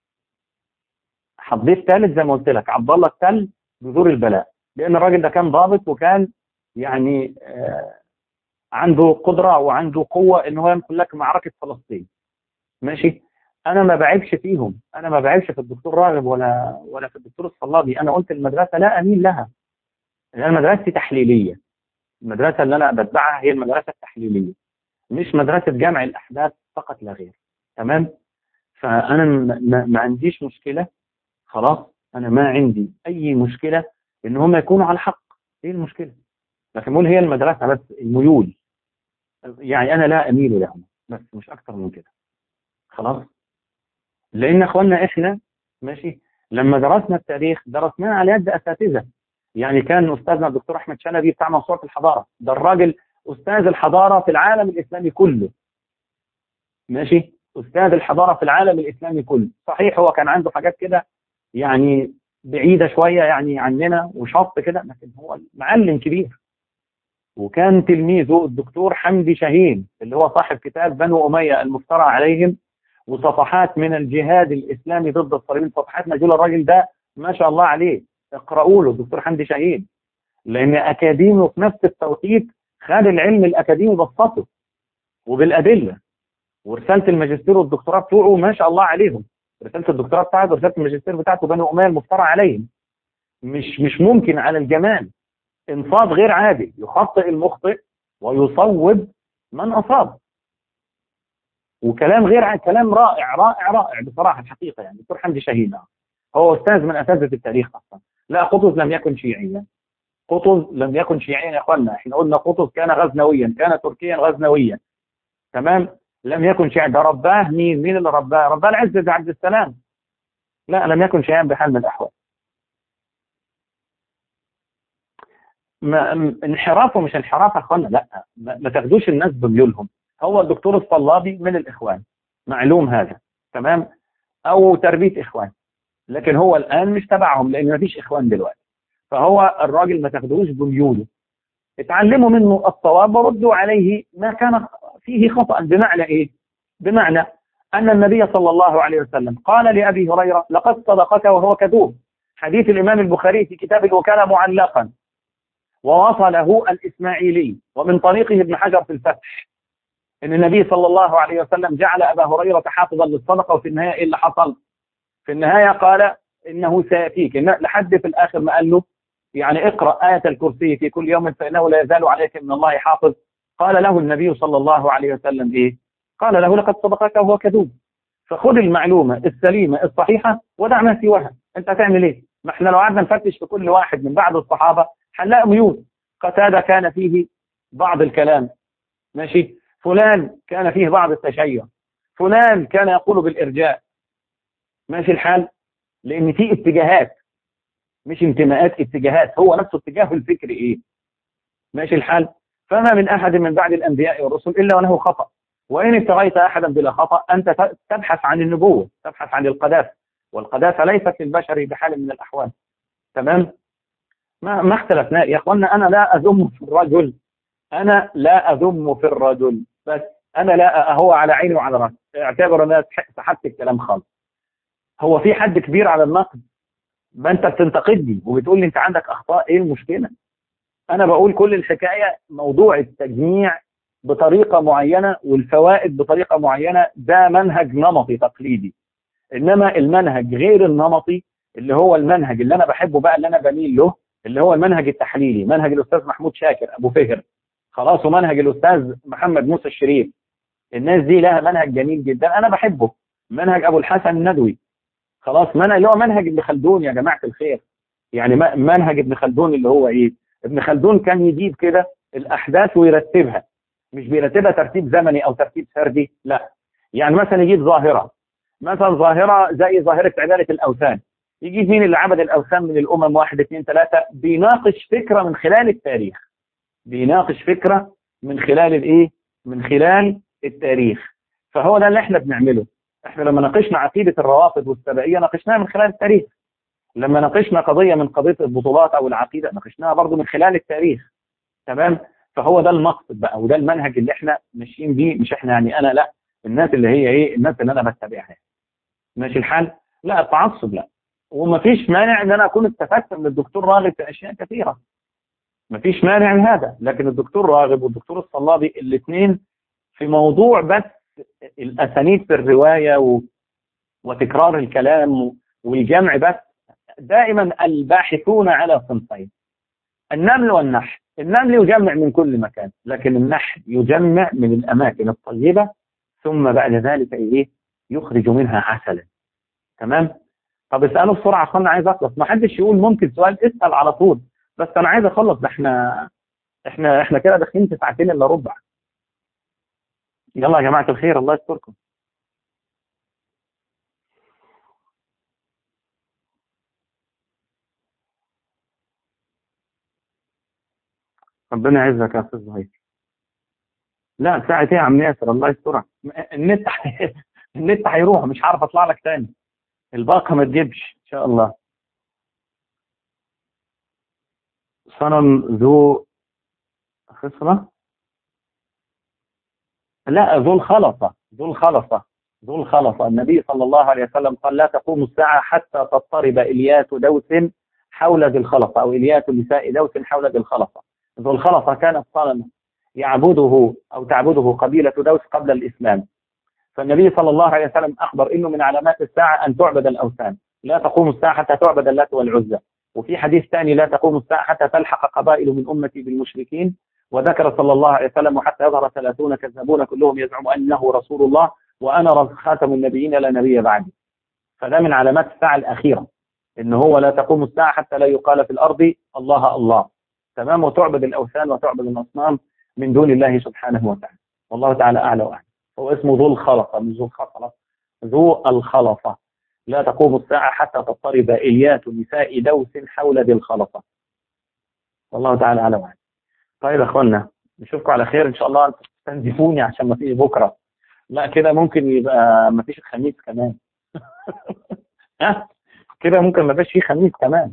هتضيف ثالث زي ما قلت لك عبد الله التل جذور البلاء لان الراجل ده كان ضابط وكان يعني آه عنده قدره وعنده قوه ان هو ينقل لك معركه فلسطين ماشي انا ما بعيبش فيهم انا ما بعيبش في الدكتور راغب ولا ولا في الدكتور الصلابي انا قلت المدرسه لا اميل لها لان مدرستي تحليليه المدرسه اللي انا بتبعها هي المدرسه التحليليه مش مدرسه جمع الاحداث فقط لا غير تمام فانا ما, ما عنديش مشكله خلاص انا ما عندي اي مشكله ان هم يكونوا على الحق ايه المشكله لكن بقول هي المدرسه بس الميول يعني انا لا اميل لهم بس مش اكتر من كده خلاص لان اخواننا احنا ماشي لما درسنا التاريخ درسناه على يد اساتذه يعني كان استاذنا الدكتور احمد شنبي بتاع موسوعه الحضاره ده الراجل استاذ الحضاره في العالم الاسلامي كله ماشي استاذ الحضاره في العالم الاسلامي كله صحيح هو كان عنده حاجات كده يعني بعيدة شوية يعني عننا وشط كده لكن هو معلم كبير وكان تلميذه الدكتور حمدي شاهين اللي هو صاحب كتاب بنو أمية المفترى عليهم وصفحات من الجهاد الإسلامي ضد الصليبيين صفحات نجول الراجل ده ما شاء الله عليه اقرأوا له الدكتور حمدي شاهين لأن أكاديمي في نفس التوقيت خد العلم الأكاديمي بسطه وبالأدلة ورسالة الماجستير والدكتوراه بتوعه ما شاء الله عليهم رساله الدكتوراه بتاعته ورساله الماجستير بتاعته بنو اميه المفترى عليهم مش مش ممكن على الجمال انصاف غير عادي يخطئ المخطئ ويصوب من اصاب وكلام غير عادي كلام رائع رائع رائع بصراحه الحقيقه يعني دكتور حمدي شاهين هو استاذ من اساتذه التاريخ اصلا لا قطز لم يكن شيعيا قطز لم يكن شيعيا يا اخوانا احنا قلنا قطز كان غزنويا كان تركيا غزنويا تمام لم يكن شيعي ده رباه مين مين اللي رباه رباه العز بن عبد السلام لا لم يكن شيئا بحال من الاحوال ما انحرافه مش انحراف يا اخوانا لا ما, ما تاخدوش الناس بميولهم هو الدكتور الصلابي من الاخوان معلوم هذا تمام او تربيه اخوان لكن هو الان مش تبعهم لان ما فيش اخوان دلوقتي فهو الراجل ما تاخدوش بميوله اتعلموا منه الصواب وردوا عليه ما كان فيه خطأ بمعنى ايه بمعنى ان النبي صلى الله عليه وسلم قال لأبي هريرة لقد صدقك وهو كذوب حديث الامام البخاري في كتاب الوكالة معلقا ووصله الاسماعيلي ومن طريقه ابن حجر في الفتح ان النبي صلى الله عليه وسلم جعل ابا هريرة حافظا للصدقة وفي النهاية ايه اللي حصل في النهاية قال انه سيأتيك لحد في الاخر ما قال له يعني اقرأ آية الكرسي في كل يوم فإنه لا يزال عليك من الله حافظ قال له النبي صلى الله عليه وسلم إيه قال له لقد صدقك وهو كذوب فخذ المعلومة السليمة الصحيحة ودع ما سواها أنت هتعمل إيه ما احنا لو قعدنا نفتش في كل واحد من بعد الصحابة هنلاقي ميول قتادة كان فيه بعض الكلام ماشي فلان كان فيه بعض التشيع فلان كان يقول بالإرجاء ماشي الحال لأن في اتجاهات مش انتماءات اتجاهات هو نفسه اتجاهه الفكري ايه ماشي الحال فما من احد من بعد الانبياء والرسل الا وله خطأ وان ابتغيت احدا بلا خطأ انت تبحث عن النبوة تبحث عن القداسة والقداسة ليست للبشر بحال من الاحوال تمام ما ما اختلفنا يا اخوانا انا لا اذم في الرجل انا لا اذم في الرجل بس انا لا هو على عيني وعلى راسي اعتبر انا سحبت الكلام خالص هو في حد كبير على النقد ما انت بتنتقدني وبتقول لي انت عندك اخطاء ايه المشكله انا بقول كل الحكايه موضوع التجميع بطريقه معينه والفوائد بطريقه معينه ده منهج نمطي تقليدي انما المنهج غير النمطي اللي هو المنهج اللي انا بحبه بقى اللي انا بميل له اللي هو المنهج التحليلي منهج الاستاذ محمود شاكر ابو فهر خلاص ومنهج الاستاذ محمد موسى الشريف الناس دي لها منهج جميل جدا انا بحبه منهج ابو الحسن الندوي خلاص منهج اللي هو منهج ابن خلدون يا جماعه الخير يعني منهج ابن خلدون اللي هو ايه ابن خلدون كان يجيب كده الاحداث ويرتبها مش بيرتبها ترتيب زمني او ترتيب فردي لا يعني مثلا يجيب ظاهره مثلا ظاهره زي ظاهره عباده الاوثان يجيب مين اللي عبد الاوثان من الامم واحد اثنين ثلاثه بيناقش فكره من خلال التاريخ بيناقش فكره من خلال الايه من خلال التاريخ فهو ده اللي احنا بنعمله احنا لما ناقشنا عقيدة الروافض والسبائية ناقشناها من خلال التاريخ لما ناقشنا قضية من قضية البطولات او العقيدة ناقشناها برضو من خلال التاريخ تمام فهو ده المقصد بقى وده المنهج اللي احنا ماشيين بيه مش احنا يعني انا لا الناس اللي هي ايه الناس اللي انا بتبعها ماشي الحال لا التعصب لا ومفيش مانع ان انا اكون استفدت من الدكتور راغب في اشياء كثيرة مفيش مانع من هذا لكن الدكتور راغب والدكتور الصلابي الاثنين في موضوع بس الأسانيد في الرواية و... وتكرار الكلام والجمع بس دائما الباحثون على صنفين النمل والنحل النمل يجمع من كل مكان لكن النحل يجمع من الأماكن الطيبة ثم بعد ذلك إيه يخرج منها عسلا تمام طب اسأله بسرعة عشان أنا عايز أخلص ما حدش يقول ممكن سؤال اسأل على طول بس أنا عايز أخلص ده احنا احنا احنا كده داخلين في ساعتين إلا ربع يلا يا جماعة الخير الله يستركم ربنا يعزك يا استاذ زهير لا ساعة ايه يا عم ياسر الله يسترك النت النت هيروح مش عارف اطلع لك تاني الباقة ما تجيبش ان شاء الله صنم ذو خصلة لا ذو الخلصة ذو الخلصة ذو الخلصة النبي صلى الله عليه وسلم قال لا تقوم الساعة حتى تضطرب إليات دوس حول ذي الخلصة أو إليات نساء دوس حول ذي الخلصة ذو الخلصة كانت صنما يعبده أو تعبده قبيلة دوس قبل الإسلام فالنبي صلى الله عليه وسلم أخبر إنه من علامات الساعة أن تعبد الأوثان لا تقوم الساعة حتى تعبد اللات والعزى وفي حديث ثاني لا تقوم الساعة حتى تلحق قبائل من أمتي بالمشركين وذكر صلى الله عليه وسلم وحتى يظهر ثلاثون كذابون كلهم يزعم أنه رسول الله وأنا خاتم النبيين لا نبي بعدي فده من علامات الساعة الأخيرة إن هو لا تقوم الساعة حتى لا يقال في الأرض الله الله تمام وتعبد الأوثان وتعبد الأصنام من دون الله سبحانه وتعالى والله تعالى أعلى وأعلى هو اسمه ذو الخلطة مش ذو الخلطة ذو الخلطة لا تقوم الساعة حتى تضطرب إليات نساء دوس حول ذي الخلطة والله تعالى أعلى وأعلى طيب يا اخوانا نشوفكم على خير ان شاء الله تستنزفوني عشان ما فيش بكره لا كده ممكن يبقى ما فيش الخميس كمان ها كده ممكن ما يبقاش فيه خميس كمان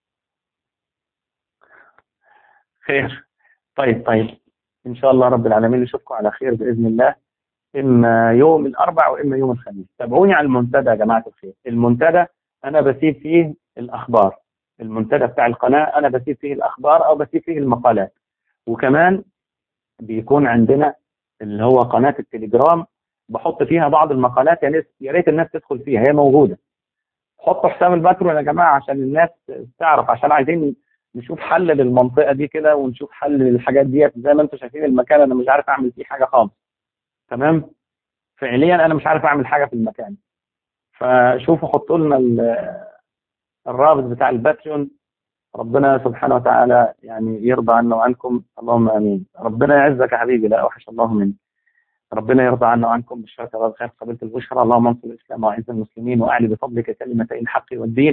خير طيب طيب ان شاء الله رب العالمين نشوفكم على خير باذن الله اما يوم الاربع واما يوم الخميس تابعوني على المنتدى يا جماعه الخير المنتدى انا بسيب فيه الاخبار المنتدى بتاع القناه انا بسيب فيه الاخبار او بسيب فيه المقالات وكمان بيكون عندنا اللي هو قناة التليجرام بحط فيها بعض المقالات يا يا ريت الناس تدخل فيها هي موجودة حطوا حساب الباترون يا جماعة عشان الناس تعرف عشان عايزين نشوف حل للمنطقة دي كده ونشوف حل للحاجات ديت زي ما انتم شايفين المكان انا مش عارف اعمل فيه حاجة خالص تمام فعليا انا مش عارف اعمل حاجة في المكان فشوفوا حطوا لنا الرابط بتاع الباتريون ربنا سبحانه وتعالى يعني يرضى عنا وعنكم اللهم امين ربنا يعزك يا حبيبي لا اوحش الله منك ربنا يرضى عنا وعنكم بالشرك والخير قبلت البشرى اللهم انصر الاسلام واعز المسلمين واعلي بفضلك كلمتي الحق والدين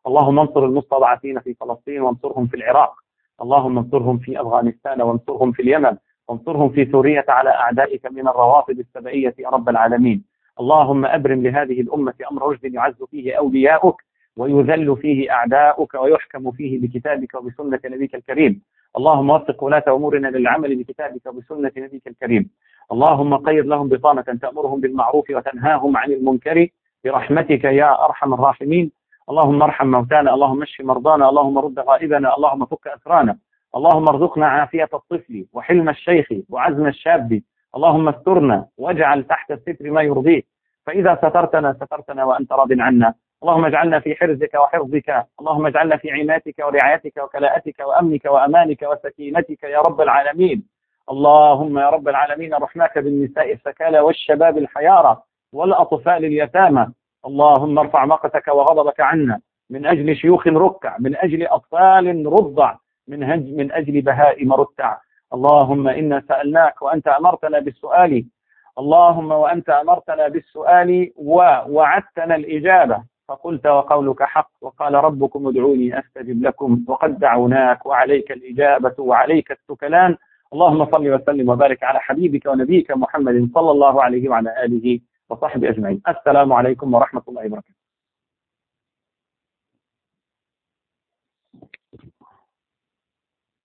اللهم انصر المستضعفين في فلسطين وانصرهم في العراق اللهم انصرهم في أفغانستان وانصرهم في اليمن وانصرهم في سوريا على أعدائك من الروافض السبعية يا رب العالمين اللهم أبرم لهذه الأمة أمر رشد يعز فيه أولياؤك ويذل فيه أعداؤك ويحكم فيه بكتابك وبسنة نبيك الكريم اللهم وفق ولاة أمورنا للعمل بكتابك وبسنة نبيك الكريم اللهم قيض لهم بطانة تأمرهم بالمعروف وتنهاهم عن المنكر برحمتك يا أرحم الراحمين اللهم ارحم موتانا اللهم اشف مرضانا اللهم رد غائبنا اللهم فك أسرانا اللهم ارزقنا عافية الطفل وحلم الشيخ وعزم الشاب اللهم استرنا واجعل تحت الستر ما يرضيك فإذا سترتنا سترتنا وأنت راض عنا اللهم اجعلنا في حرزك وحفظك اللهم اجعلنا في عنايتك ورعايتك وكلاءتك وأمنك وأمانك وسكينتك يا رب العالمين اللهم يا رب العالمين رحمك بالنساء السكالى والشباب الحيارى والأطفال اليتامى اللهم ارفع مقتك وغضبك عنا من أجل شيوخ ركع من أجل أطفال رضع من, هج من أجل بهائم رتع اللهم إنا سألناك وأنت أمرتنا بالسؤال اللهم وأنت أمرتنا بالسؤال ووعدتنا الإجابة فقلت وقولك حق وقال ربكم ادعوني أستجب لكم وقد دعوناك وعليك الإجابة وعليك التكلان اللهم صل وسلم وبارك على حبيبك ونبيك محمد صلى الله عليه وعلى آله وصحبه أجمعين السلام عليكم ورحمة الله وبركاته